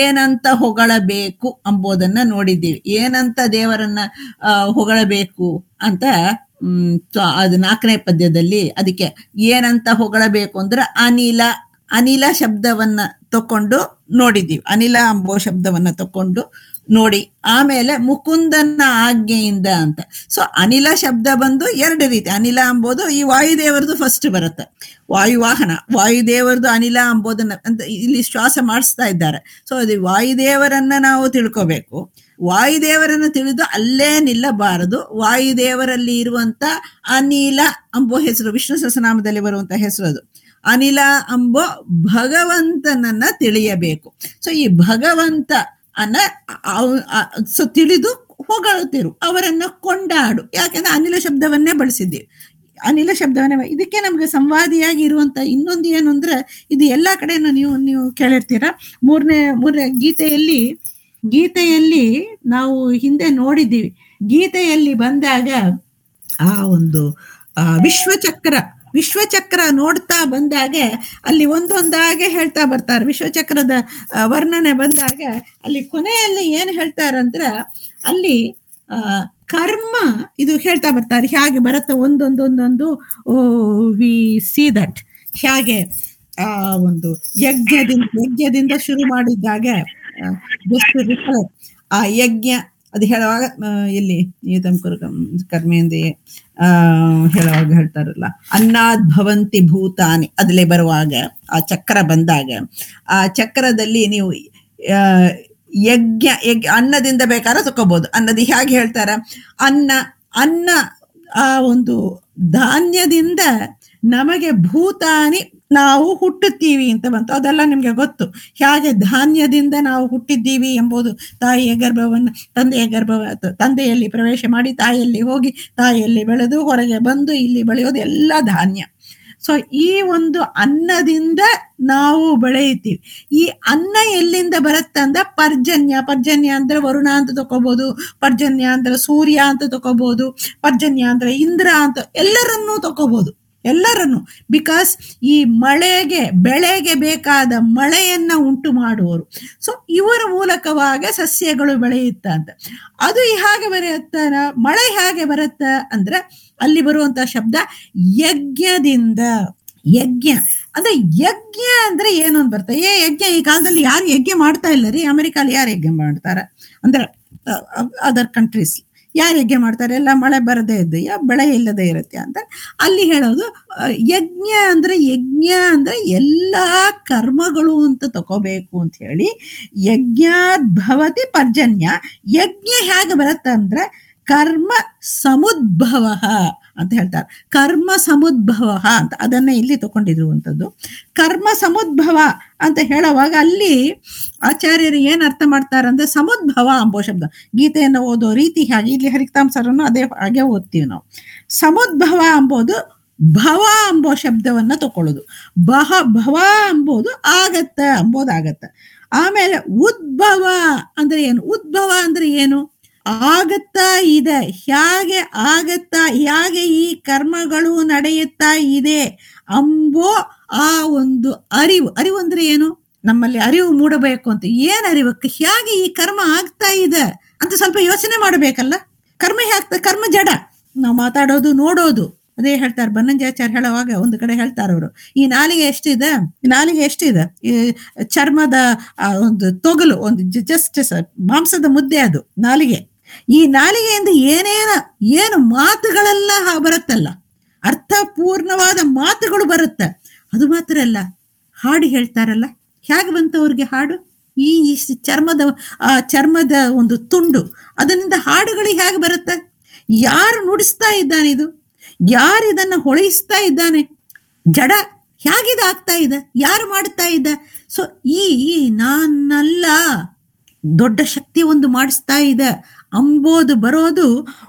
ಏನಂತ ಹೊಗಳಬೇಕು ಎಂಬುದನ್ನ ನೋಡಿದ್ದೀವಿ ಏನಂತ ದೇವರನ್ನ ಆ, ಹೊಗಳಬೇಕು ಅಂತ ಹ್ಮ್ ತ- ಅದು ನಾಲ್ಕನೇ ಪದ್ಯದಲ್ಲಿ ಅದಕ್ಕೆ ಏನಂತ ಹೊಗಳಬೇಕು ಅಂದ್ರೆ ಅನಿಲ ಅನಿಲ ಶಬ್ದವನ್ನ ತಕೊಂಡು ನೋಡಿದ್ದೀವಿ ಅನಿಲ ಎಂಬೋ ಶಬ್ದವನ್ನ ತಕೊಂಡು ನೋಡಿ ಆಮೇಲೆ ಮುಕುಂದನ ಆಜ್ಞೆಯಿಂದ ಅಂತ ಸೊ ಅನಿಲ ಶಬ್ದ ಬಂದು ಎರಡು ರೀತಿ ಅನಿಲ ಎಂಬುದು ಈ ವಾಯುದೇವರದು ಫಸ್ಟ್ ಬರುತ್ತೆ ವಾಯುವಾಹನ ವಾಯುದೇವರದು ಅನಿಲ ಎಂಬುದನ್ನ ಅಂತ ಇಲ್ಲಿ ಶ್ವಾಸ ಮಾಡಿಸ್ತಾ ಇದ್ದಾರೆ ಸೊ ಅದು ವಾಯುದೇವರನ್ನ ನಾವು ತಿಳ್ಕೋಬೇಕು ವಾಯುದೇವರನ್ನ ತಿಳಿದು ಅಲ್ಲೇ ನಿಲ್ಲಬಾರದು ವಾಯುದೇವರಲ್ಲಿ ಇರುವಂತ ಅನಿಲ ಎಂಬೋ ಹೆಸರು ವಿಷ್ಣು ಸಹಸ್ರನಾಮದಲ್ಲಿ ಬರುವಂತ ಹೆಸರು ಅದು ಅನಿಲ ಎಂಬೋ ಭಗವಂತನನ್ನ ತಿಳಿಯಬೇಕು ಸೊ ಈ ಭಗವಂತ ಅನ್ನ ಅವ್- ಅ- ಸೊ ತಿಳಿದು ಹೊಗಳುತ್ತಿರು ಅವರನ್ನ ಕೊಂಡಾಡು ಯಾಕಂದ್ರೆ ಅನಿಲ ಶಬ್ದವನ್ನೇ ಬಳಸಿದ್ದೀವಿ ಅನಿಲ ಶಬ್ದವನ್ನೇ ಇದಕ್ಕೆ ನಮ್ಗೆ ಸಂವಾದಿಯಾಗಿ ಇರುವಂತ ಇನ್ನೊಂದು ಏನು ಅಂದ್ರೆ ಇದು ಎಲ್ಲಾ ಕಡೆನೂ ನೀವು ನೀವು ಕೇಳಿರ್ತೀರ ಮೂರನೇ ಮೂರನೇ ಗೀತೆಯಲ್ಲಿ ಗೀತೆಯಲ್ಲಿ ನಾವು ಹಿಂದೆ ನೋಡಿದ್ದೀವಿ ಗೀತೆಯಲ್ಲಿ ಬಂದಾಗ ಆ ಒಂದು ಆ ವಿಶ್ವಚಕ್ರ ವಿಶ್ವಚಕ್ರ ನೋಡ್ತಾ ಬಂದಾಗ ಅಲ್ಲಿ ಒಂದೊಂದಾಗೆ ಹೇಳ್ತಾ ಬರ್ತಾರೆ ವಿಶ್ವಚಕ್ರದ ಆ, ವರ್ಣನೆ ಬಂದಾಗ ಅಲ್ಲಿ ಕೊನೆಯಲ್ಲಿ ಏನು ಹೇಳ್ತಾರಂದ್ರ ಅಲ್ಲಿ ಆ ಕರ್ಮ ಇದು ಹೇಳ್ತಾ ಬರ್ತಾರೆ ಹೇಗೆ ಬರುತ್ತೆ ಒಂದೊಂದೊಂದೊಂದು ವಿ ಸಿ ದಟ್ ಹೇಗೆ ಆ ಒಂದು ಯಜ್ಞದಿಂದ ಯಜ್ಞದಿಂದ ಶುರು ಮಾಡಿದ್ದಾಗ ಆ, just to recollect, ಆ ಯಜ್ಞ ಅದು ಹೇಳುವಾಗ ಆ, ಇಲ್ಲಿ ಏತಂ ಕುರು ಕಂ- ಕರ್ಮೇಂದ್ರಿಯ ಆ ಹೇಳುವಾಗ ಹೇಳ್ತಾರಲ್ಲ ಅನ್ನಾದ್ ಭವಂತಿ ಭೂತಾನಿ ಅದ್ರಲ್ಲಿ ಬರುವಾಗ ಆ ಚಕ್ರ ಬಂದಾಗ ಆ ಚಕ್ರದಲ್ಲಿ ನೀವು ಆ, ಯಜ್ಞ ಯಜ್ಞ ಅನ್ನದಿಂದ ಬೇಕಾದ್ರೆ ತಕೋಬಹುದು ಅನ್ನದ ಹೇಗೆ ಹೇಳ್ತಾರ ಅನ್ನ ಅನ್ನ ಆ ಒಂದು ಧಾನ್ಯದಿಂದ ನಮಗೆ ಭೂತಾನಿ ನಾವು ಹುಟ್ಟುತ್ತೀವಿ ಅಂತ ಬಂತು ಅದೆಲ್ಲ ನಿಮ್ಗೆ ಗೊತ್ತು ಹೇಗೆ ಧಾನ್ಯದಿಂದ ನಾವು ಹುಟ್ಟಿದ್ದೀವಿ ಎಂಬುದು ತಾಯಿಯ ಗರ್ಭವನ್ನು ತಂದೆಯ ಗರ್ಭ ಅಥವಾ ತಂದೆಯಲ್ಲಿ ಪ್ರವೇಶ ಮಾಡಿ ತಾಯಿಯಲ್ಲಿ ಹೋಗಿ ತಾಯಿಯಲ್ಲಿ ಬೆಳೆದು ಹೊರಗೆ ಬಂದು ಇಲ್ಲಿ ಬೆಳೆಯೋದು ಎಲ್ಲ ಧಾನ್ಯ ಸೊ ಈ ಒಂದು ಅನ್ನದಿಂದ ನಾವು ಬೆಳೆಯುತ್ತೀವಿ ಈ ಅನ್ನ ಎಲ್ಲಿಂದ ಬರುತ್ತೆ ಅಂದ್ರೆ ಪರ್ಜನ್ಯ ಪರ್ಜನ್ಯ ಅಂದ್ರೆ ವರುಣ ಅಂತ ತಗೋಬಹುದು ಪರ್ಜನ್ಯ ಅಂದ್ರೆ ಸೂರ್ಯ ಅಂತ ತಗೋಬಹುದು ಪರ್ಜನ್ಯ ಅಂದ್ರೆ ಇಂದ್ರ ಅಂತ ಎಲ್ಲರನ್ನೂ ತಗೋಬಹುದು ಎಲ್ಲರನ್ನು ಬಿಕಾಸ್ ಈ ಮಳೆಗೆ ಬೆಳೆಗೆ ಬೇಕಾದ ಮಳೆಯನ್ನ ಉಂಟು ಮಾಡುವವರು ಸೊ ಇವರ ಮೂಲಕವಾಗಿ ಸಸ್ಯಗಳು ಬೆಳೆಯುತ್ತ ಅಂತ ಅದು ಹೇಗೆ ಬರೆಯುತ್ತ ಮಳೆ ಹೇಗೆ ಬರುತ್ತ ಅಂದ್ರೆ ಅಲ್ಲಿ ಬರುವಂತ ಶಬ್ದ ಯಜ್ಞದಿಂದ ಯಜ್ಞ ಅಂದ್ರೆ ಯಜ್ಞ ಅಂದ್ರೆ ಏನು ಅಂತ ಬರ್ತದೆ ಏ ಯಜ್ಞ ಈ ಕಾಲದಲ್ಲಿ ಯಾರು ಯಜ್ಞ ಮಾಡ್ತಾ ಇಲ್ಲ ರೀ ಅಮೆರಿಕಲ್ಲಿ ಯಾರು ಯಜ್ಞ ಮಾಡ್ತಾರ ಅಂದ್ರೆ ಅದರ್ ಕಂಟ್ರೀಸ್ ಯಾರು ಯಜ್ಞ ಮಾಡ್ತಾರೆ ಎಲ್ಲ ಮಳೆ ಬರದೇ ಇದ್ದು ಯಾ ಬೆಳೆ ಇಲ್ಲದೆ ಇರುತ್ತೆ ಅಂತ ಅಲ್ಲಿ ಹೇಳೋದು ಆ, ಯಜ್ಞ ಅಂದ್ರೆ ಯಜ್ಞ ಅಂದ್ರೆ ಎಲ್ಲಾ ಕರ್ಮಗಳು ಅಂತ ತಗೋಬೇಕು ಅಂತ ಹೇಳಿ ಯಜ್ಞಾದ್ ಭವತಿ ಪರ್ಜನ್ಯ ಯಜ್ಞ ಹೇಗೆ ಬರುತ್ತೆ ಅಂದ್ರೆ ಕರ್ಮ ಸಮುದ್ಭವ ಅಂತ ಹೇಳ್ತಾರೆ ಕರ್ಮ ಸಮುದ್ಭವ ಅಂತ ಅದನ್ನ ಇಲ್ಲಿ ತಗೊಂಡಿರುವಂಥದ್ದು ಕರ್ಮ ಸಮುದ್ಭವ ಅಂತ ಹೇಳುವಾಗ ಅಲ್ಲಿ ಆಚಾರ್ಯರು ಏನ್ ಅರ್ಥ ಮಾಡ್ತಾರಂದ್ರೆ ಸಮುದ್ಭವ ಎಂಬೋ ಶಬ್ದ ಗೀತೆಯನ್ನು ಓದೋ ರೀತಿ ಹಾಗೆ ಇಲ್ಲಿ ಹರಿತಾಂಸರನ್ನು ಅದೇ ಹಾಗೆ ಓದ್ತೀವಿ ನಾವು ಸಮುದ್ಭವ ಎಂಬುದು ಭವ ಎಂಬೋ ಶಬ್ದವನ್ನ ತಕೊಳ್ಳೋದು ಬಹ ಭವ ಎಂಬುದು ಆಗತ್ತ ಎಂಬುದಾಗತ್ತ ಆಮೇಲೆ ಉದ್ಭವ ಅಂದ್ರೆ ಏನು ಉದ್ಭವ ಅಂದ್ರೆ ಏನು ಆಗತ್ತಾ ಇದೆ ಹೇಗೆ ಆಗತ್ತಾ ಹೇಗೆ ಈ ಕರ್ಮಗಳು ನಡೆಯುತ್ತಾ ಇದೆ ಅಂಬೋ ಆ ಒಂದು ಅರಿವು ಅರಿವು ಅಂದ್ರೆ ಏನು ನಮ್ಮಲ್ಲಿ ಅರಿವು ಮೂಡಬೇಕು ಅಂತ ಏನ್ ಅರಿವು ಹೇಗೆ ಈ ಕರ್ಮ ಆಗ್ತಾ ಇದೆ ಅಂತ ಸ್ವಲ್ಪ ಯೋಚನೆ ಮಾಡಬೇಕಲ್ಲ ಕರ್ಮ ಹೇಗ್ತ ಕರ್ಮ ಜಡ ನಾವು ಮಾತಾಡೋದು ನೋಡೋದು ಅದೇ ಹೇಳ್ತಾರೆ ಬನ್ನಂಜಾಚಾರ್ಯ ಹೇಳುವಾಗ ಒಂದು ಕಡೆ ಹೇಳ್ತಾರೆ ಅವರು ಈ ನಾಲಿಗೆ ಎಷ್ಟಿದೆ ಈ ನಾಲಿಗೆ ಎಷ್ಟಿದೆ ಈ ಚರ್ಮದ ಆ ಒಂದು ತೊಗಲು ಒಂದು ಜಸ್ಟ್ ಮಾಂಸದ ಮುದ್ದೆ ಅದು ನಾಲಿಗೆ ಈ ನಾಲಿಗೆಯಿಂದ ಏನೇನ ಏನು ಮಾತುಗಳೆಲ್ಲ ಹ- ಬರುತ್ತಲ್ಲ ಅರ್ಥಪೂರ್ಣವಾದ ಮಾತುಗಳು ಬರುತ್ತೆ ಅದು ಮಾತ್ರ ಅಲ್ಲ ಹಾಡು ಹೇಳ್ತಾರಲ್ಲ ಹೇಗೆ ಬಂತು ಅವ್ರಿಗೆ ಹಾಡು ಈ ಈ ಸ್- ಚರ್ಮದ ಆ ಚರ್ಮದ ಒಂದು ತುಂಡು ಅದರಿಂದ ಹಾಡುಗಳು ಹೇಗೆ ಬರುತ್ತೆ ಯಾರು ನುಡಿಸ್ತಾ ಇದ್ದಾನೆ ಇದು ಯಾರು ಇದನ್ನ ಹೊಳೆಯಿಸ್ತಾ ಇದ್ದಾನೆ ಜಡ ಹೇಗಿದೆ ಆಗ್ತಾ ಇದೆ ಯಾರು ಮಾಡ್ತಾ ಇದ್ದ ಸೊ ಈ ನಾನಲ್ಲ ದೊಡ್ಡ ಶಕ್ತಿ ಒಂದು ಮಾಡಿಸ್ತಾ ಇದೆ ಅಂಬೋದು ಬರೋದು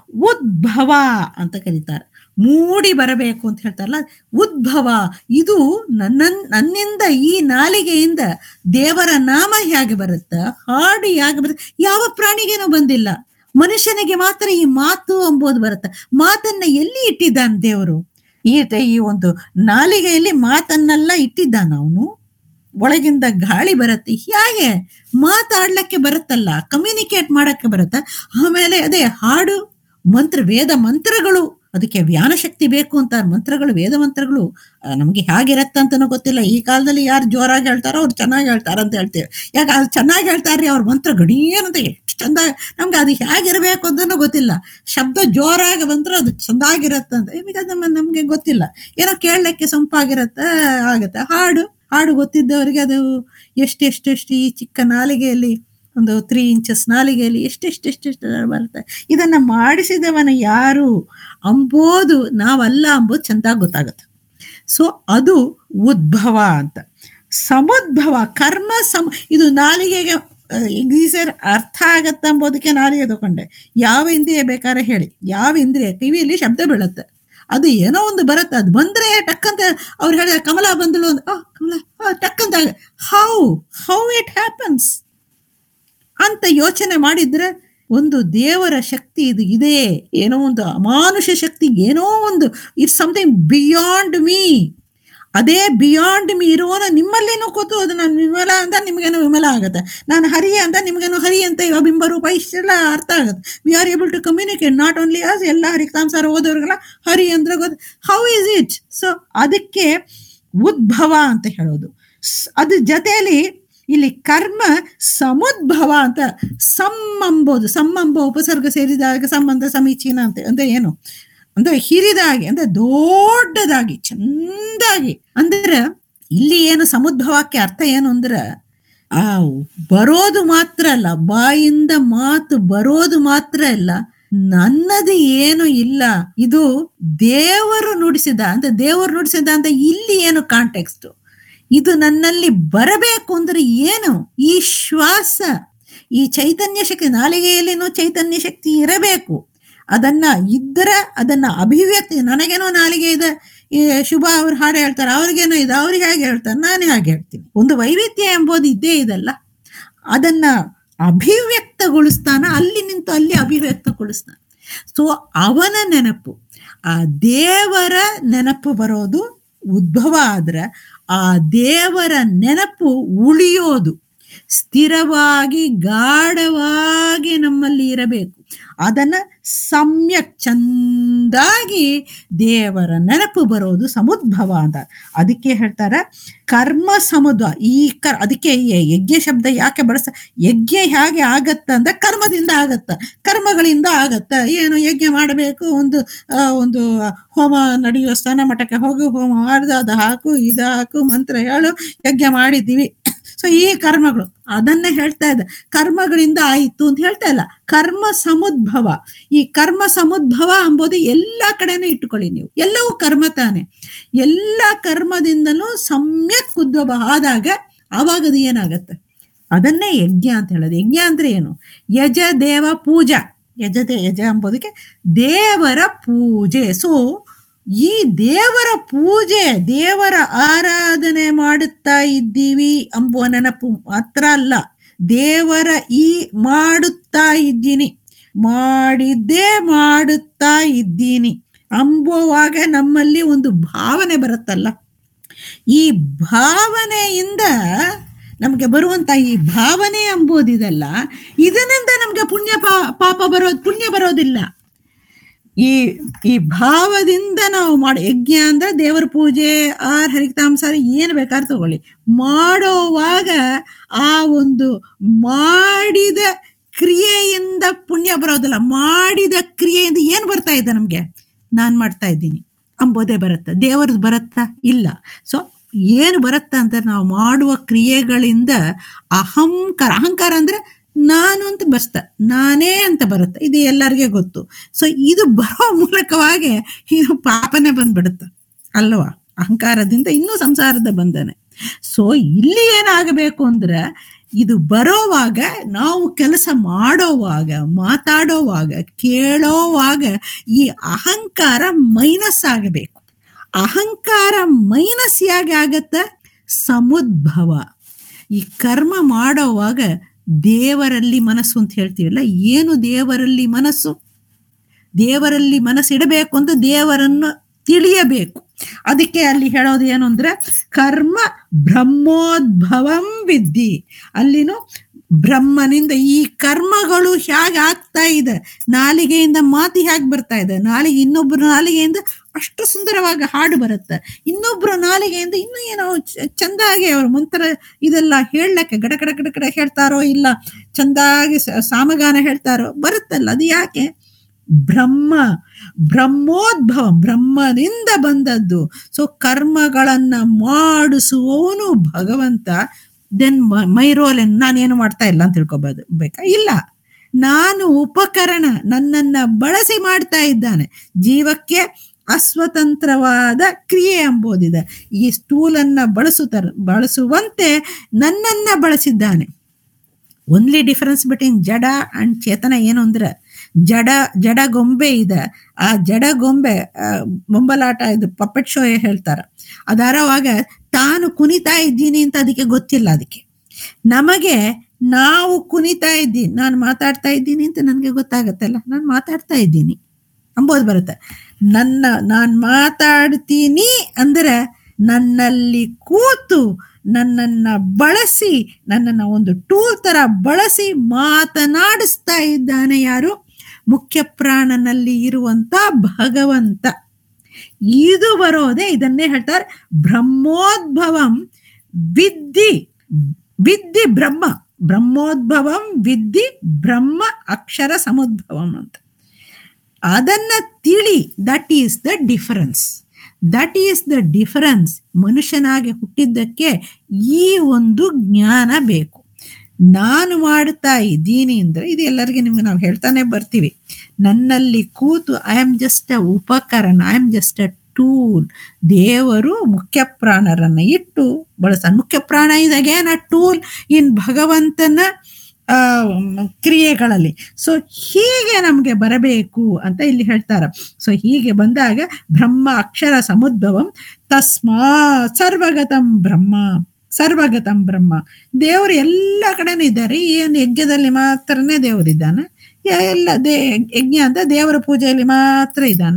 ಉದ್ಭವ ಅಂತ ಕರೀತಾರೆ ಮೂಡಿ ಬರಬೇಕು ಅಂತ ಹೇಳ್ತಾರಲ್ಲ ಉದ್ಭವ ಇದು ನನ್ನ ನನ್ನಿಂದ ಈ ನಾಲಿಗೆಯಿಂದ ದೇವರ ನಾಮ ಹೇಗೆ ಬರುತ್ತೆ ಹಾಡು ಹೇಗೆ ಬರುತ್ತೆ ಯಾವ ಪ್ರಾಣಿಗೇನೂ ಬಂದಿಲ್ಲ ಮನುಷ್ಯನಿಗೆ ಮಾತ್ರ ಈ ಮಾತು ಎಂಬುದು ಬರುತ್ತೆ ಮಾತನ್ನ ಎಲ್ಲಿ ಇಟ್ಟಿದ್ದಾನೆ ದೇವರು ಈ ಈ ಒಂದು ನಾಲಿಗೆಯಲ್ಲಿ ಮಾತನ್ನೆಲ್ಲ ಇಟ್ಟಿದ್ದಾನ ಅವನು ಒಳಗಿಂದ ಗಾಳಿ ಬರುತ್ತೆ ಹೇಗೆ ಮಾತಾಡ್ಲಿಕ್ಕೆ ಬರುತ್ತಲ್ಲ ಕಮ್ಯುನಿಕೇಟ್ ಮಾಡಕ್ಕೆ ಬರುತ್ತೆ ಆಮೇಲೆ ಅದೇ ಹಾಡು ಮಂತ್ರ ವೇದ ಮಂತ್ರಗಳು ಅದಕ್ಕೆ ವ್ಯಾನ ಶಕ್ತಿ ಬೇಕು ಅಂತ ಮಂತ್ರಗಳು ವೇದ ಮಂತ್ರಗಳು ಆ, ನಮಗೆ ಹೇಗಿರತ್ತೆ ಅಂತನೂ ಗೊತ್ತಿಲ್ಲ ಈ ಕಾಲದಲ್ಲಿ ಯಾರು ಜೋರಾಗಿ ಹೇಳ್ತಾರೋ ಅವ್ರು ಚೆನ್ನಾಗಿ ಹೇಳ್ತಾರ ಅಂತ ಹೇಳ್ತೇವೆ ಯಾಕೆ ಅದು ಚೆನ್ನಾಗಿ ಹೇಳ್ತಾರ್ರಿ ಅವ್ರ ಮಂತ್ರ ಗಣೀನಂತ ಎಷ್ಟು ಚಂದ ನಮ್ಗೆ ಅದು ಹೇಗಿರ್ಬೇಕು ಅಂತನೂ ಗೊತ್ತಿಲ್ಲ ಶಬ್ದ ಜೋರಾಗಿ ಬಂದ್ರೆ ಅದು ಚಂದಾಗಿರತ್ತೆ ಅಂತ ಬಿಕಾಸ್ ನಮ್ಮ ನಮ್ಗೆ ಗೊತ್ತಿಲ್ಲ ಏನೋ ಕೇಳಲಿಕ್ಕೆ ಸೊಂಪಾಗಿರತ್ತೆ ಆಗತ್ತೆ ಹಾಡು ಹಾಡು ಗೊತ್ತಿದ್ದವರಿಗೆ ಅದು ಎಷ್ಟೆಷ್ಟೆಷ್ಟು ಈ ಚಿಕ್ಕ ನಾಲಿಗೆಯಲ್ಲಿ ಒಂದು ತ್ರೀ ಇಂಚಸ್ ನಾಲಿಗೆಯಲ್ಲಿ ಎಷ್ಟೆಷ್ಟೆಷ್ಟೆಷ್ಟು ಬರುತ್ತೆ ಇದನ್ನ ಮಾಡಿಸಿದವನ ಯಾರು ಅಂಬೋದು ನಾವಲ್ಲ ಅಂಬೋದು ಚಂದಾಗಿ ಗೊತ್ತಾಗುತ್ತೆ ಸೊ ಅದು ಉದ್ಭವ ಅಂತ ಸಮುದ್ಭವ ಕರ್ಮ ಸಮ ಇದು ನಾಲಿಗೆಗೆ ಇಂಗ್ಲೀಷರ್ ಅರ್ಥ ಆಗತ್ತೆ ಅಂಬೋದಕ್ಕೆ ನಾಲಿಗೆ ತಗೊಂಡೆ ಯಾವ ಇಂದ್ರಿಯ ಬೇಕಾದ್ರೆ ಹೇಳಿ ಯಾವ ಇಂದ್ರಿಯ ಕಿವಿಯಲ್ಲಿ ಶಬ್ದ ಬೀಳುತ್ತೆ ಅದು ಏನೋ ಒಂದು ಬರುತ್ತೆ ಅದು ಬಂದ್ರೆ ಟಕ್ಕಂತ ಅವ್ರು ಹೇಳಿದ ಕಮಲ ಬಂದಳು ಅಂತ ಆ ಕಮಲ ಆ, ಟಕ್ಕಂತ ಹೌ ಹೌ ಇಟ್ ಹ್ಯಾಪನ್ಸ್ ಅಂತ ಯೋಚನೆ ಮಾಡಿದ್ರೆ ಒಂದು ದೇವರ ಶಕ್ತಿ ಇದು ಇದೆ ಏನೋ ಒಂದು ಅಮಾನುಷ ಶಕ್ತಿ ಏನೋ ಒಂದು ಇಟ್ಸ್ ಸಮಥಿಂಗ್ ಬಿಯಾಂಡ್ ಮೀ ಅದೇ ಬಿಯಾಂಡ್ ಮೀ ಇರುವನ ನಿಮ್ಮಲ್ಲೇನೋ ಕೂತು ಅದು ನಾನು ವಿಮಲ ಅಂತ ನಿಮಗೇನೋ ವಿಮಲ ಆಗುತ್ತೆ ನಾನು ಹರಿ ಅಂತ ನಿಮಗೇನೋ ಹರಿ ಅಂತ ಇವ ಬಿಂಬ ರೂಪ ಇಷ್ಟೆಲ್ಲ ಅರ್ಥ ಆಗುತ್ತೆ we are able to communicate not only us ಎಲ್ಲ ಹರಿಕಾಂಸಾರ ಓದೋರಿಗೆಲ್ಲ ಹರಿ ಅಂದ್ರೆ ಗೊತ್ತು ಹೌ ಇಸ್ ಇಟ್ ಸೊ ಅದಕ್ಕೆ ಉದ್ಭವ ಅಂತ ಹೇಳೋದು ಸ್- ಅದ್ರ ಜೊತೆಯಲ್ಲಿ ಇಲ್ಲಿ ಕರ್ಮ ಸಮುದ್ಭವ ಅಂತ ಸಮ್ ಅಂಬೋದು ಸಮ್ ಎಂಬ ಉಪಸರ್ಗ ಸೇರಿದಾಗ ಸಂಬಂಧ ಸಮೀಚೀನ ಅಂತ ಅಂದ್ರೆ ಏನು ಅಂದ್ರೆ ಹಿರಿದಾಗಿ ಅಂದ್ರೆ ದೊಡ್ಡದಾಗಿ ಚಂದಾಗಿ ಅಂದ್ರೆ ಇಲ್ಲಿ ಏನು ಸಮುದ್ಭವಕ್ಕೆ ಅರ್ಥ ಏನು ಅಂದ್ರೆ ಆ ಬರೋದು ಮಾತ್ರ ಅಲ್ಲ ಬಾಯಿಂದ ಮಾತು ಬರೋದು ಮಾತ್ರ ಅಲ್ಲ ನನ್ನದು ಏನು ಇಲ್ಲ ಇದು ದೇವರು ನುಡಿಸಿದ ಅಂತ ದೇವರು ನುಡಿಸಿದ ಅಂತ ಇಲ್ಲಿ ಏನು ಕಾಂಟೆಕ್ಸ್ಟ್ ಇದು ನನ್ನಲ್ಲಿ ಬರಬೇಕು ಅಂದ್ರೆ ಏನು ಈ ಶ್ವಾಸ ಈ ಚೈತನ್ಯ ಶಕ್ತಿ ನಾಲಿಗೆಯಲ್ಲಿನೂ ಚೈತನ್ಯ ಶಕ್ತಿ ಇರಬೇಕು ಅದನ್ನ ಇದ್ದರೆ ಅದನ್ನ ಅಭಿವ್ಯಕ್ತಿ ನನಗೇನೋ ನಾಲಿಗೆ ಇದೆ ಈ ಶುಭ ಅವ್ರು ಹಾಡು ಹೇಳ್ತಾರೆ ಅವ್ರಿಗೇನೋ ಇದೆ ಅವ್ರಿಗೆ ಹಾಗೆ ಹೇಳ್ತಾರೆ ನಾನು ಹಾಗೆ ಹೇಳ್ತೀನಿ ಒಂದು ವೈವಿಧ್ಯ ಎಂಬುದು ಇದ್ದೇ ಇದಲ್ಲ ಅದನ್ನ ಅಭಿವ್ಯಕ್ತಗೊಳಿಸ್ತಾನ ಅಲ್ಲಿ ನಿಂತು ಅಲ್ಲಿ ಅಭಿವ್ಯಕ್ತಗೊಳಿಸ್ತಾನ ಸೊ ಅವನ ನೆನಪು ಆ ದೇವರ ನೆನಪು ಬರೋದು ಉದ್ಭವ ಆದ್ರೆ ಆ ದೇವರ ನೆನಪು ಉಳಿಯೋದು ಸ್ಥಿರವಾಗಿ ಗಾಢವಾಗಿ ನಮ್ಮಲ್ಲಿ ಇರಬೇಕು ಅದನ್ನ ಸಮ್ಯಕ್ ಚಂದಾಗಿ ದೇವರ ನೆನಪು ಬರೋದು ಸಮುದ್ಭವ ಅಂತ ಅದಕ್ಕೆ ಹೇಳ್ತಾರೆ ಕರ್ಮ ಸಮುದ್ವ ಈ ಕರ್ ಅದಕ್ಕೆ ಈ ಯಜ್ಞ ಶಬ್ದ ಯಾಕೆ ಬಳಸ್ತ ಯಜ್ಞ ಹೇಗೆ ಆಗತ್ತ ಅಂದ್ರೆ ಕರ್ಮದಿಂದ ಆಗತ್ತ ಕರ್ಮಗಳಿಂದ ಆಗತ್ತ ಏನು ಯಜ್ಞ ಮಾಡಬೇಕು ಒಂದು ಆ, ಒಂದು ಹೋಮ ನಡೆಯುವ ಸ್ಥಾನ ಮಠಕ್ಕೆ ಹೋಗು ಹೋಮ ಮಾಡ್ದು ಅದು ಹಾಕು ಇದು ಹಾಕು ಮಂತ್ರ ಹೇಳು ಯಜ್ಞ ಮಾಡಿದ್ದೀವಿ ಸೊ ಈ ಕರ್ಮಗಳು ಅದನ್ನೇ ಹೇಳ್ತಾ ಇದ್ದ ಕರ್ಮಗಳಿಂದ ಆಯಿತು ಅಂತ ಹೇಳ್ತಾ ಇಲ್ಲ ಕರ್ಮ ಸಮುದ್ಭವ ಈ ಕರ್ಮ ಸಮುದ್ಭವ ಎಂಬುದು ಎಲ್ಲ ಕಡೆನೂ ಇಟ್ಟುಕೊಳ್ಳಿ ನೀವು ಎಲ್ಲವೂ ಕರ್ಮ ತಾನೆ ಎಲ್ಲ ಕರ್ಮದಿಂದಲೂ ಸಮ್ಯಕ್ ಉದ್ಭವ ಆದಾಗ ಆವಾಗ ಅದು ಏನಾಗತ್ತೆ ಅದನ್ನೇ ಯಜ್ಞ ಅಂತ ಹೇಳೋದು ಯಜ್ಞ ಅಂದ್ರೆ ಏನು ಯಜ ದೇವ ಪೂಜಾ ಯಜತೆ ಯಜ ಎಂಬುದಕ್ಕೆ ದೇವರ ಪೂಜೆ ಸೊ ಈ ದೇವರ ಪೂಜೆ ದೇವರ ಆರಾಧನೆ ಮಾಡುತ್ತಾ ಇದ್ದೀವಿ ಎಂಬುವ ನೆನಪು ಮಾತ್ರ ಅಲ್ಲ ದೇವರ ಈ ಮಾಡುತ್ತಾ ಇದ್ದೀನಿ ಮಾಡಿದ್ದೇ ಮಾಡುತ್ತಾ ಇದ್ದೀನಿ ಅಂಬುವಾಗ ನಮ್ಮಲ್ಲಿ ಒಂದು ಭಾವನೆ ಬರುತ್ತಲ್ಲ ಈ ಭಾವನೆಯಿಂದ ನಮಗೆ ಬರುವಂತ ಈ ಭಾವನೆ ಎಂಬುದಿದೆಲ್ಲ ಇದರಿಂದ ನಮಗೆ ಪುಣ್ಯ ಪಾ- ಪಾಪ ಬರೋದು ಪುಣ್ಯ ಬರೋದಿಲ್ಲ ಈ ಈ ಭಾವದಿಂದ ನಾವು ಮಾಡೋ ಯಜ್ಞ ಅಂದ್ರೆ ದೇವರ ಪೂಜೆ ಆರ್ ಹರಿತಾಂಸಾರ ಏನು ಬೇಕಾದ್ರೆ ತಗೊಳ್ಳಿ ಮಾಡೋವಾಗ ಆ ಒಂದು ಮಾಡಿದ ಕ್ರಿಯೆಯಿಂದ ಪುಣ್ಯ ಬರೋದಿಲ್ಲ ಮಾಡಿದ ಕ್ರಿಯೆಯಿಂದ ಏನು ಬರ್ತಾ ಇದೆ ನಮಗೆ ನಾನು ಮಾಡ್ತಾ ಇದ್ದೀನಿ ಅಂಬೋದೇ ಬರುತ್ತಾ ದೇವರದ್ದು ಬರುತ್ತಾ ಇಲ್ಲ ಸೊ ಏನು ಬರುತ್ತಾ ಅಂತ ನಾವು ಮಾಡುವ ಕ್ರಿಯೆಗಳಿಂದ ಅಹಂಕಾರ ಅಹಂಕಾರ ಅಂದ್ರೆ ನಾನು ಅಂತ ಬರ್ತ ನಾನೇ ಅಂತ ಬರುತ್ತೆ ಇದು ಎಲ್ಲರಿಗೆ ಗೊತ್ತು ಸೊ ಇದು ಬರೋ ಮೂಲಕವಾಗಿ ಇದು ಪಾಪನೇ ಬಂದ್ಬಿಡುತ್ತೆ ಅಲ್ವಾ ಅಹಂಕಾರದಿಂದ ಇನ್ನೂ ಸಂಸಾರದ ಬಂಧನೆ ಸೊ ಇಲ್ಲಿ ಏನಾಗಬೇಕು ಅಂದ್ರೆ ಇದು ಬರೋವಾಗ ನಾವು ಕೆಲಸ ಮಾಡೋವಾಗ ಮಾತಾಡೋವಾಗ ಕೇಳೋವಾಗ ಈ ಅಹಂಕಾರ ಮೈನಸ್ ಆಗಬೇಕು ಅಹಂಕಾರ ಮೈನಸ್ ಯಾಕೆ ಆಗತ್ತ ಸಮುದ್ಭವ ಈ ಕರ್ಮ ಮಾಡೋವಾಗ ದೇವರಲ್ಲಿ ಮನಸ್ಸು ಅಂತ ಹೇಳ್ತೀವಲ್ಲ ಏನು ದೇವರಲ್ಲಿ ಮನಸ್ಸು ದೇವರಲ್ಲಿ ಮನಸ್ಸಿಡಬೇಕು ಅಂತ ದೇವರನ್ನು ತಿಳಿಯಬೇಕು ಅದಕ್ಕೆ ಅಲ್ಲಿ ಹೇಳೋದು ಏನು ಅಂದ್ರೆ ಕರ್ಮ ಬ್ರಹ್ಮೋದ್ಭವಂ ವಿದ್ಧಿ ಅಲ್ಲಿನೂ ಬ್ರಹ್ಮನಿಂದ ಈ ಕರ್ಮಗಳು ಹೇಗೆ ಆಗ್ತಾ ಇದೆ ನಾಲಿಗೆಯಿಂದ ಮಾತಿ ಹೇಗೆ ಬರ್ತಾ ಇದೆ ನಾಲಿಗೆ ಇನ್ನೊಬ್ಬರ ನಾಲಿಗೆಯಿಂದ ಅಷ್ಟು ಸುಂದರವಾಗಿ ಹಾಡು ಬರುತ್ತೆ ಇನ್ನೊಬ್ಬರ ನಾಲಿಗೆಯಿಂದ ಇನ್ನೂ ಏನೋ ಚ- ಚಂದಾಗಿ ಅವ್ರ ಮಂತ್ರ ಇದೆಲ್ಲ ಹೇಳಕ್ಕೆ ಗಡ ಗಡ ಗಡ ಗಡ ಹೇಳ್ತಾರೋ ಇಲ್ಲ ಚಂದಾಗಿ ಸ- ಸಾಮಗಾನ ಹೇಳ್ತಾರೋ ಬರುತ್ತಲ್ಲ ಅದು ಯಾಕೆ ಬ್ರಹ್ಮ ಬ್ರಹ್ಮೋದ್ಭವ ಬ್ರಹ್ಮನಿಂದ ಬಂದದ್ದು ಸೊ ಕರ್ಮಗಳನ್ನ ಮಾಡಿಸುವವನು ಭಗವಂತ ದೆನ್ ಮೈ ರೋಲ್ ನಾನೇನು ಮಾಡ್ತಾ ಇಲ್ಲ ಅಂತ ತಿಳ್ಕೊಬೋದು ಬೇಕಾ ಇಲ್ಲ ನಾನು ಉಪಕರಣ ನನ್ನನ್ನ ಬಳಸಿ ಮಾಡ್ತಾ ಇದ್ದಾನೆ ಜೀವಕ್ಕೆ ಅಸ್ವತಂತ್ರವಾದ ಕ್ರಿಯೆ ಎಂಬುದಿದೆ ಈ ಸ್ಟೂಲನ್ನ ಬಳಸುತ್ತಾರೆ ಬಳಸುವಂತೆ ನನ್ನನ್ನ ಬಳಸಿದ್ದಾನೆ ಓನ್ಲಿ ಡಿಫರೆನ್ಸ್ ಬಿಟ್ವೀನ್ ಜಡ ಅಂಡ್ ಚೇತನ ಏನು ಅಂದ್ರೆ ಜಡ ಜಡ ಗೊಂಬೆ ಇದೆ ಆ ಜಡ ಗೊಂಬೆ ಆ, ಬೊಂಬಲಾಟ ಇದು ಪಪ್ಪೆಟ್ ಶೋ ಹೇಳ್ತಾರೆ ಅದಾರವಾಗ ತಾನು ಕುಣಿತಾ ಇದ್ದೀನಿ ಅಂತ ಅದಕ್ಕೆ ಗೊತ್ತಿಲ್ಲ ಅದಕ್ಕೆ ನಮಗೆ ನಾವು ಕುಣಿತಾ ಇದ್ದೀನಿ ನಾನು ಮಾತಾಡ್ತಾ ಇದ್ದೀನಿ ಅಂತ ನನಗೆ ಗೊತ್ತಾಗತ್ತಲ್ಲ ನಾನು ಮಾತಾಡ್ತಾ ಇದ್ದೀನಿ ಅಂಬೋದು ಬರುತ್ತೆ ನನ್ನ ನಾನು ಮಾತಾಡ್ತೀನಿ ಅಂದ್ರೆ ನನ್ನಲ್ಲಿ ಕೂತು ನನ್ನನ್ನ ಬಳಸಿ ನನ್ನನ್ನ ಒಂದು ಟೂಲ್ ತರ ಬಳಸಿ ಮಾತನಾಡಿಸ್ತಾ ಇದ್ದಾನೆ ಯಾರು ಮುಖ್ಯ ಪ್ರಾಣನಲ್ಲಿ ಇರುವಂತ ಭಗವಂತ ಇದು ಬರೋದೇ ಇದನ್ನೇ ಹೇಳ್ತಾರೆ ಬ್ರಹ್ಮೋದ್ಭವಂ ವಿದ್ಧಿ ವಿದ್ಧಿ ಬ್ರಹ್ಮ ಬ್ರಹ್ಮೋದ್ಭವಂ ವಿದ್ಧಿ ಬ್ರಹ್ಮ ಅಕ್ಷರ ಸಮುದ್ಭವಂ ಅಂತ ಅದನ್ನ ತಿಳಿ that is the difference that is the difference ಮನುಷ್ಯನಾಗಿ ಹುಟ್ಟಿದ್ದಕ್ಕೆ ಈ ಒಂದು ಜ್ಞಾನ ಬೇಕು ನಾನು ಮಾಡ್ತಾ ಇದ್ದೀನಿ ಅಂದ್ರೆ ಇದು ಎಲ್ಲರಿಗೆ ನಿಮ್ಗೆ ನಾವು ಹೇಳ್ತಾನೆ ಬರ್ತೀವಿ ನನ್ನಲ್ಲಿ ಕೂತು ಐ ಆಮ್ ಜಸ್ಟ್ ಅ ಉಪಕರಣ I am just a tool ದೇವರು ಮುಖ್ಯ ಪ್ರಾಣರನ್ನ ಇಟ್ಟು ಬಳಸ್ತಾನೆ ಮುಖ್ಯ ಪ್ರಾಣ is again a tool in ಭಗವಂತನ ಆ, ಮ್, ಕ್ರಿಯೆಗಳಲ್ಲಿ ಸೊ ಹೀಗೆ ನಮಗೆ ಬರಬೇಕು ಅಂತ ಇಲ್ಲಿ ಹೇಳ್ತಾರೆ ಸೊ ಹೀಗೆ ಬಂದಾಗ ಬ್ರಹ್ಮ ಅಕ್ಷರ ಸಮುದ್ಭವಂ ತಸ್ಮಾ ಸರ್ವಗತಂ ಬ್ರಹ್ಮ ಸರ್ವಗತಂ ಬ್ರಹ್ಮ ದೇವರು ಎಲ್ಲ ಕಡೆನೂ ಇದ್ದಾರೆ ಏನು ಯಜ್ಞದಲ್ಲಿ ಮಾತ್ರನೇ ದೇವರಿದ್ದಾನೆ ಎಲ್ಲ ದೇ ಯಜ್ಞ ಅಂತ ದೇವರ ಪೂಜೆಯಲ್ಲಿ ಮಾತ್ರ ಇದ್ದಾನ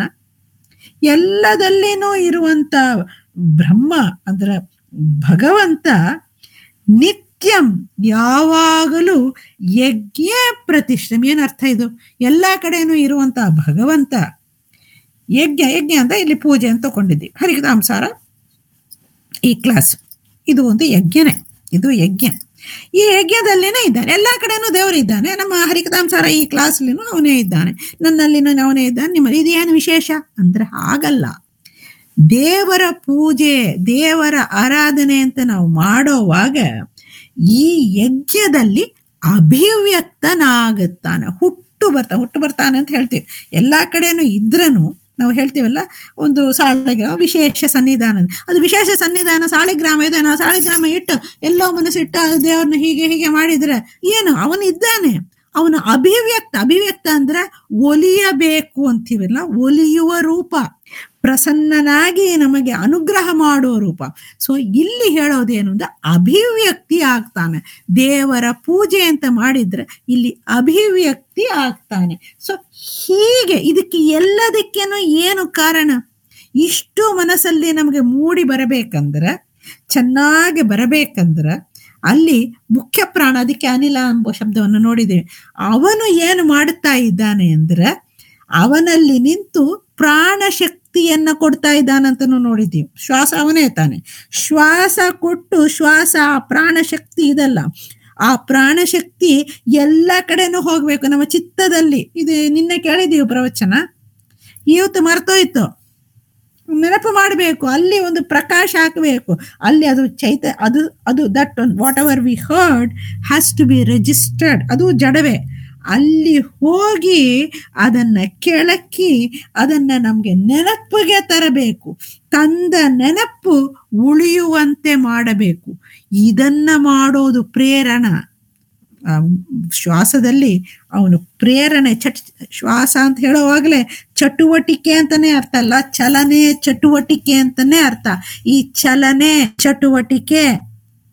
ಎಲ್ಲದಲ್ಲಿನೂ ಇರುವಂತ ಬ್ರಹ್ಮ ಅಂದ್ರೆ ಭಗವಂತ ನಿತ್ಯಂ ಯಾವಾಗಲೂ ಯಜ್ಞ ಪ್ರತಿಷ್ಠೆ ಏನು ಅರ್ಥ ಇದು ಎಲ್ಲ ಕಡೆನೂ ಇರುವಂತ ಭಗವಂತ ಯಜ್ಞ ಯಜ್ಞ ಅಂತ ಇಲ್ಲಿ ಪೂಜೆ ಅಂತ ತಗೊಂಡಿದ್ವಿ ಹರಿಕತಾಂಸಾರ ಈ ಕ್ಲಾಸ್ ಇದು ಒಂದು ಯಜ್ಞನೇ ಇದು ಯಜ್ಞ ಈ ಯಜ್ಞದಲ್ಲಿನೇ ಇದ್ದಾನೆ ಎಲ್ಲ ಕಡೆನೂ ದೇವರು ಇದ್ದಾನೆ ನಮ್ಮ ಹರಿಕತಾಂಸಾರ ಈ ಕ್ಲಾಸ್ಲಿನೂ ಅವನೇ ಇದ್ದಾನೆ ನನ್ನಲ್ಲಿನೂ ಅವನೇ ಇದ್ದಾನೆ ನಿಮ್ಮ ಇದೇನು ವಿಶೇಷ ಅಂದ್ರೆ ಹಾಗಲ್ಲ ದೇವರ ಪೂಜೆ ದೇವರ ಆರಾಧನೆ ಅಂತ ನಾವು ಮಾಡೋವಾಗ ಈ ಯಜ್ಞದಲ್ಲಿ ಅಭಿವ್ಯಕ್ತನಾಗುತ್ತಾನೆ ಹುಟ್ಟು ಬರ್ತಾನೆ ಹುಟ್ಟು ಬರ್ತಾನೆ ಅಂತ ಹೇಳ್ತೀವಿ ಎಲ್ಲಾ ಕಡೆನೂ ಇದ್ರನು ನಾವು ಹೇಳ್ತೀವಲ್ಲ ಒಂದು ಸಾಲಿಗ್ರಾಮ ವಿಶೇಷ ಸನ್ನಿಧಾನ ಅದು ವಿಶೇಷ ಸನ್ನಿಧಾನ ಸಾಲಿಗ್ರಾಮ ಇದೆ ನಾವು ಸಾಲಿಗ್ರಾಮ ಇಟ್ಟು ಎಲ್ಲೋ ಮನಸ್ಸಿಟ್ಟು ಆ ದೇವ್ರನ್ನ ಹೀಗೆ ಹೀಗೆ ಮಾಡಿದ್ರೆ ಏನು ಅವನು ಇದ್ದಾನೆ ಅವನ ಅಭಿವ್ಯಕ್ತ ಅಭಿವ್ಯಕ್ತ ಅಂದ್ರೆ ಒಲಿಯಬೇಕು ಅಂತೀವಲ್ಲ ಒಲಿಯುವ ರೂಪ ಪ್ರಸನ್ನನಾಗಿ ನಮಗೆ ಅನುಗ್ರಹ ಮಾಡುವ ರೂಪ ಸೊ ಇಲ್ಲಿ ಹೇಳೋದೇನು ಅಂದ್ರೆ ಅಭಿವ್ಯಕ್ತಿ ಆಗ್ತಾನೆ ದೇವರ ಪೂಜೆ ಅಂತ ಮಾಡಿದ್ರೆ ಇಲ್ಲಿ ಅಭಿವ್ಯಕ್ತಿ ಆಗ್ತಾನೆ ಸೊ ಹೀಗೆ ಇದಕ್ಕೆ ಎಲ್ಲದಕ್ಕೇನು ಏನು ಕಾರಣ ಇಷ್ಟು ಮನಸ್ಸಲ್ಲಿ ನಮಗೆ ಮೂಡಿ ಬರಬೇಕಂದ್ರೆ ಚೆನ್ನಾಗಿ ಬರಬೇಕಂದ್ರೆ ಅಲ್ಲಿ ಮುಖ್ಯ ಪ್ರಾಣ ಅದಕ್ಕೆ ಅನಿಲ ಎಂಬ ಶಬ್ದವನ್ನು ನೋಡಿದ್ದೇವೆ ಅವನು ಏನು ಮಾಡುತ್ತಾ ಇದ್ದಾನೆ ಅಂದ್ರೆ ಅವನಲ್ಲಿ ನಿಂತು ಪ್ರಾಣ ಶಕ್ತಿಯನ್ನ ಕೊಡ್ತಾ ಇದ್ದಾನಂತನೂ ನೋಡಿದ್ದೀವಿ ಶ್ವಾಸ ಅವನೇ ತಾನೆ ಶ್ವಾಸ ಕೊಟ್ಟು ಶ್ವಾಸ ಆ ಪ್ರಾಣ ಶಕ್ತಿ ಇದಲ್ಲ ಆ ಪ್ರಾಣ ಶಕ್ತಿ ಎಲ್ಲ ಕಡೆನೂ ಹೋಗ್ಬೇಕು ನಮ್ಮ ಚಿತ್ತದಲ್ಲಿ ಇದು ನಿನ್ನೆ ಕೇಳಿದೀವಿ ಪ್ರವಚನ ಇವತ್ತು ಮರ್ತೋಯ್ತು ನೆನಪು ಮಾಡಬೇಕು ಅಲ್ಲಿ ಒಂದು ಪ್ರಕಾಶ ಹಾಕಬೇಕು ಅಲ್ಲಿ ಅದು ಚೈತ ಅದು ಅದು that whatever we heard has to be registered ಅದು ಜಡವೇ ಅಲ್ಲಿ ಹೋಗಿ ಅದನ್ನ ಕೆಳಕಿ ಅದನ್ನ ನಮ್ಗೆ ನೆನಪಿಗೆ ತರಬೇಕು ತಂದ ನೆನಪು ಉಳಿಯುವಂತೆ ಮಾಡಬೇಕು ಇದನ್ನ ಮಾಡೋದು ಪ್ರೇರಣ ಆ ಶ್ವಾಸದಲ್ಲಿ ಅವನು ಪ್ರೇರಣೆ ಚಟ್ ಶ್ವಾಸ ಅಂತ ಹೇಳುವಾಗಲೇ ಚಟುವಟಿಕೆ ಅಂತಾನೆ ಅರ್ಥ ಅಲ್ಲ ಚಲನೆ ಚಟುವಟಿಕೆ ಅಂತಾನೆ ಅರ್ಥ ಈ ಚಲನೆ ಚಟುವಟಿಕೆ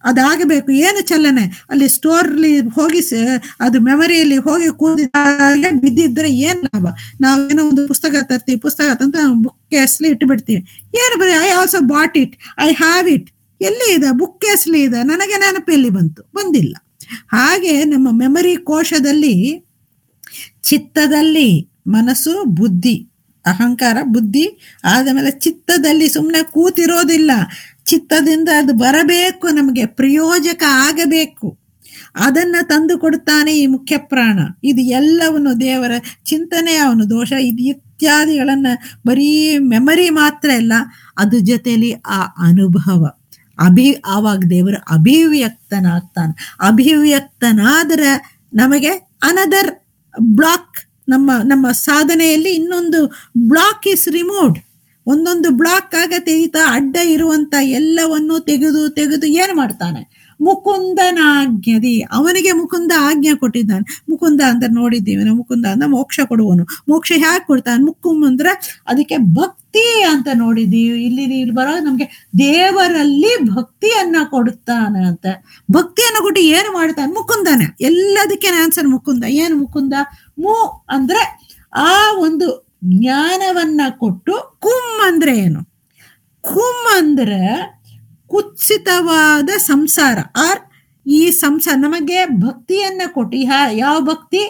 ಅದಾಗಬೇಕು ಏನು ಚಲನೆ ಅಲ್ಲಿ ಸ್ಟೋರ್ಲಿ ಹೋಗಿ ಸ- ಅದು ಮೆಮರಿಯಲ್ಲಿ ಹೋಗಿ ಕೂದಿದಾಗ ಬಿದ್ದಿದ್ರೆ ಏನ್ ಲಾಭ ನಾವೇನೋ ಒಂದು ಪುಸ್ತಕ ತರ್ತೀವಿ ಪುಸ್ತಕ ತಂತ ಬುಕ್ ಕೇಸ್ಲಿ ಇಟ್ಬಿಡ್ತೀವಿ ಏನು ಬರೀ I also bought it I have it ಎಲ್ಲಿ ಇದೆ ಬುಕ್ ಕೇಸ್ಲಿ ಇದೆ ನನಗೆ ನೆನಪು ಎಲ್ಲಿ ಬಂತು ಬಂದಿಲ್ಲ ಹಾಗೆ ನಮ್ಮ ಮೆಮರಿ ಕೋಶದಲ್ಲಿ ಚಿತ್ತದಲ್ಲಿ ಮನಸ್ಸು ಬುದ್ಧಿ ಅಹಂಕಾರ ಬುದ್ಧಿ ಆದಮೇಲೆ ಚಿತ್ತದಲ್ಲಿ ಸುಮ್ಮನೆ ಕೂತಿರೋದಿಲ್ಲ ಚಿತ್ತದಿಂದ ಅದು ಬರಬೇಕು ನಮಗೆ ಪ್ರಯೋಜಕ ಆಗಬೇಕು ಅದನ್ನ ತಂದು ಕೊಡ್ತಾನೆ ಈ ಮುಖ್ಯ ಪ್ರಾಣ ಇದು ಎಲ್ಲವನ್ನು ದೇವರ ಚಿಂತನೆ ಅವನು ದೋಷ ಇದು ಇತ್ಯಾದಿಗಳನ್ನ ಬರೀ ಮೆಮರಿ ಮಾತ್ರ ಅಲ್ಲ ಅದ್ರ ಜೊತೆಯಲ್ಲಿ ಆ ಅನುಭವ ಅಭಿ ಆವಾಗ ದೇವರು ಅಭಿವ್ಯಕ್ತನಾಗ್ತಾನೆ ಅಭಿವ್ಯಕ್ತನಾದ್ರೆ ನಮಗೆ ಅನದರ್ ಬ್ಲಾಕ್ ನಮ್ಮ ನಮ್ಮ ಸಾಧನೆಯಲ್ಲಿ ಇನ್ನೊಂದು ಬ್ಲಾಕ್ ಇಸ್ ರಿಮೂವ್ಡ್ ಒಂದೊಂದು ಬ್ಲಾಕ್ ಆಗ ತೆಗಿತಾ ಅಡ್ಡ ಇರುವಂತ ಎಲ್ಲವನ್ನು ತೆಗೆದು ತೆಗೆದು ಏನು ಮಾಡ್ತಾನೆ ಮುಕುಂದನ ಆಜ್ಞದಿ ಅವನಿಗೆ ಮುಕುಂದ ಆಜ್ಞೆ ಕೊಟ್ಟಿದ್ದಾನೆ ಮುಕುಂದ ಅಂತ ನೋಡಿದ್ದೀವಿ ನಾವು ಮುಕುಂದ ಅಂತ ಮೋಕ್ಷ ಕೊಡುವನು ಮೋಕ್ಷ ಹ್ಯಾಕ್ ಕೊಡ್ತಾನೆ ಮುಕ್ಕುಮ್ ಅಂದ್ರೆ ಅದಕ್ಕೆ ಭಕ್ತಿ ಅಂತ ನೋಡಿದ್ದೀವಿ ಇಲ್ಲಿ ಇಲ್ಲಿ ಬರೋ ನಮ್ಗೆ ದೇವರಲ್ಲಿ ಭಕ್ತಿಯನ್ನ ಕೊಡುತ್ತಾನೆ ಅಂತ ಭಕ್ತಿಯನ್ನು ಕೊಟ್ಟು ಏನು ಮಾಡ್ತಾನೆ ಮುಕುಂದನೆ ಎಲ್ಲದಕ್ಕೆ ಆನ್ಸರ್ ಮುಕುಂದ ಏನು ಮುಕುಂದ ಮು ಅಂದ್ರೆ ಆ ಒಂದು ಜ್ಞಾನವನ್ನ ಕೊಟ್ಟು ಕುಮ್ ಅಂದ್ರೆ ಏನು ಕುಮ್ ಅಂದ್ರೆ ಕುತ್ಸಿತವಾದ ಸಂಸಾರ ಆರ್ ಈ ಸಂಸಾರ ನಮಗೆ ಭಕ್ತಿಯನ್ನ ಕೊಟ್ಟು ಯಾ- ಯಾವ ಭಕ್ತಿ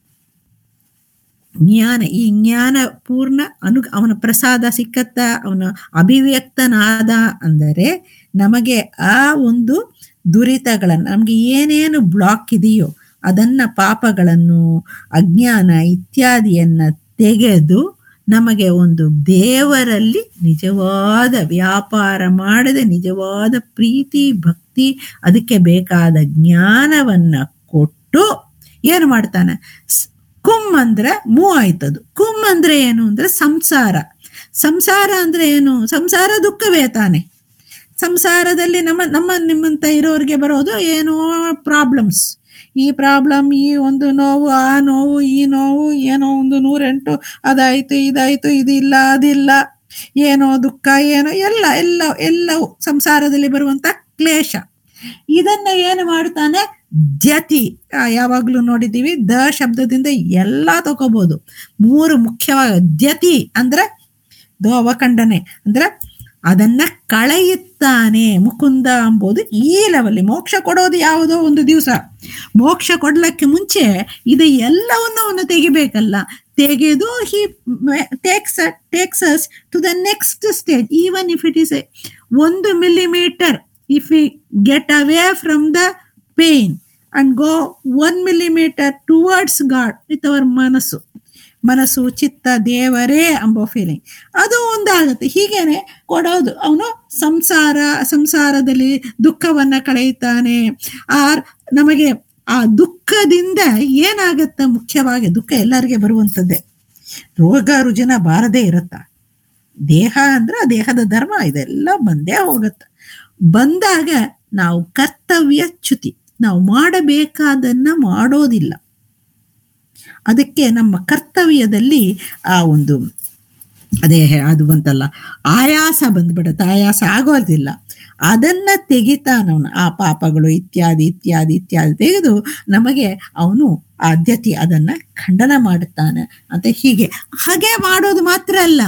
ಜ್ಞಾನ ಈ ಜ್ಞಾನ ಪೂರ್ಣ ಅನು ಅವನ ಪ್ರಸಾದ ಸಿಕ್ಕತ್ತ ಅವನ ಅಭಿವ್ಯಕ್ತನಾದ ಅಂದರೆ ನಮಗೆ ಆ ಒಂದು ದುರಿತಗಳನ್ನು ನಮಗೆ ಏನೇನು ಬ್ಲಾಕ್ ಇದೆಯೋ ಅದನ್ನ ಪಾಪಗಳನ್ನು ಅಜ್ಞಾನ ಇತ್ಯಾದಿಯನ್ನ ತೆಗೆದು ನಮಗೆ ಒಂದು ದೇವರಲ್ಲಿ ನಿಜವಾದ ವ್ಯಾಪಾರ ಮಾಡದೆ ನಿಜವಾದ ಪ್ರೀತಿ ಭಕ್ತಿ ಅದಕ್ಕೆ ಬೇಕಾದ ಜ್ಞಾನವನ್ನ ಕೊಟ್ಟು ಏನು ಮಾಡ್ತಾನೆ ಸ್- ಕುಮ್ ಅಂದ್ರೆ ಮೂ ಆಯ್ತದು ಕುಮ್ ಅಂದ್ರೆ ಏನು ಅಂದ್ರೆ ಸಂಸಾರ ಸಂಸಾರ ಅಂದ್ರೆ ಏನು ಸಂಸಾರ ದುಃಖವೇ ತಾನೆ ಸಂಸಾರದಲ್ಲಿ ನಮ್ಮ ನಮ್ಮ ನಿಮ್ಮಂತ ಇರೋರಿಗೆ ಬರೋದು ಏನೋ ಪ್ರಾಬ್ಲಮ್ಸ್ ಈ ಪ್ರಾಬ್ಲಮ್ ಈ ಒಂದು ನೋವು ಆ ನೋವು ಈ ನೋವು ಏನೋ ಒಂದು ನೂರೆಂಟು ಅದಾಯ್ತು ಇದಾಯ್ತು ಇದಿಲ್ಲ ಅದಿಲ್ಲ ಏನೋ ದುಃಖ ಏನೋ ಎಲ್ಲ ಎಲ್ಲ ಎಲ್ಲವೂ ಸಂಸಾರದಲ್ಲಿ ಬರುವಂತ ಕ್ಲೇಶ ಇದನ್ನ ಏನು ಮಾಡ್ತಾನೆ ಜತಿ ಆ, ಯಾವಾಗ್ಲೂ ನೋಡಿದ್ದೀವಿ ದ ಶಬ್ದದಿಂದ ಎಲ್ಲ ತಗೋಬಹುದು ಮೂರು ಮುಖ್ಯವಾಗಿ ಜತಿ ಅಂದ್ರೆ ದೋ ಅವಖಂಡನೆ ಅಂದ್ರೆ ಅದನ್ನ ಕಳೆಯುತ್ತಾನೆ ಮುಕುಂದ ಎಂಬುದು ಈ ಲೆವೆಲ್ಲಿ ಮೋಕ್ಷ ಕೊಡೋದು ಯಾವುದೋ ಒಂದು ದಿವಸ ಮೋಕ್ಷ ಕೊಡ್ಲಕ್ಕೆ ಮುಂಚೆ ಇದು ಎಲ್ಲವನ್ನು ಅವನು ತೆಗಿಬೇಕಲ್ಲ ತೆಗೆದು he takes takes us to the next stage even if it is a ಒಂದು millimetre if we get away from the pain and go one millimetre towards God with our ಮನಸ್ಸು ಮನಸ್ಸು ಚಿತ್ತ ದೇವರೇ ಎಂಬ ಫೀಲಿಂಗ್ ಅದು ಒಂದಾಗುತ್ತೆ ಹೀಗೇನೆ ಕೊಡೋದು ಅವನು ಸಂಸಾರ ಸಂಸಾರದಲ್ಲಿ ದುಃಖವನ್ನ ಕಳೆಯುತ್ತಾನೆ ಆರ್ ನಮಗೆ ಆ ದುಃಖದಿಂದ ಏನಾಗತ್ತ ಮುಖ್ಯವಾಗಿ ದುಃಖ ಎಲ್ಲರಿಗೆ ಬರುವಂಥದ್ದೇ ರೋಗ ರುಜಿನ ಬಾರದೇ ಇರುತ್ತ ದೇಹ ಅಂದ್ರೆ ಆ ದೇಹದ ಧರ್ಮ ಇದೆಲ್ಲ ಬಂದೇ ಹೋಗುತ್ತೆ ಬಂದಾಗ ನಾವು ಕರ್ತವ್ಯ ಚ್ಯುತಿ ನಾವು ಮಾಡಬೇಕಾದನ್ನ ಮಾಡೋದಿಲ್ಲ ಅದಕ್ಕೆ ನಮ್ಮ ಕರ್ತವ್ಯದಲ್ಲಿ ಆ ಒಂದು ಅದೇ ಹೇ- ಅದು ಬಂತಲ್ಲ ಆಯಾಸ ಬಂದ್ಬಿಡುತ್ತೆ ಆಯಾಸ ಆಗೋದಿಲ್ಲ ಅದನ್ನ ತೆಗಿತಾನವನು ಆ ಪಾಪಗಳು ಇತ್ಯಾದಿ ಇತ್ಯಾದಿ ಇತ್ಯಾದಿ ತೆಗೆದು ನಮಗೆ ಅವನು ಆದ್ಯತೆ ಅದನ್ನ ಖಂಡನ ಮಾಡುತ್ತಾನೆ ಅಂತ ಹೀಗೆ ಹಾಗೆ ಮಾಡೋದು ಮಾತ್ರ ಅಲ್ಲ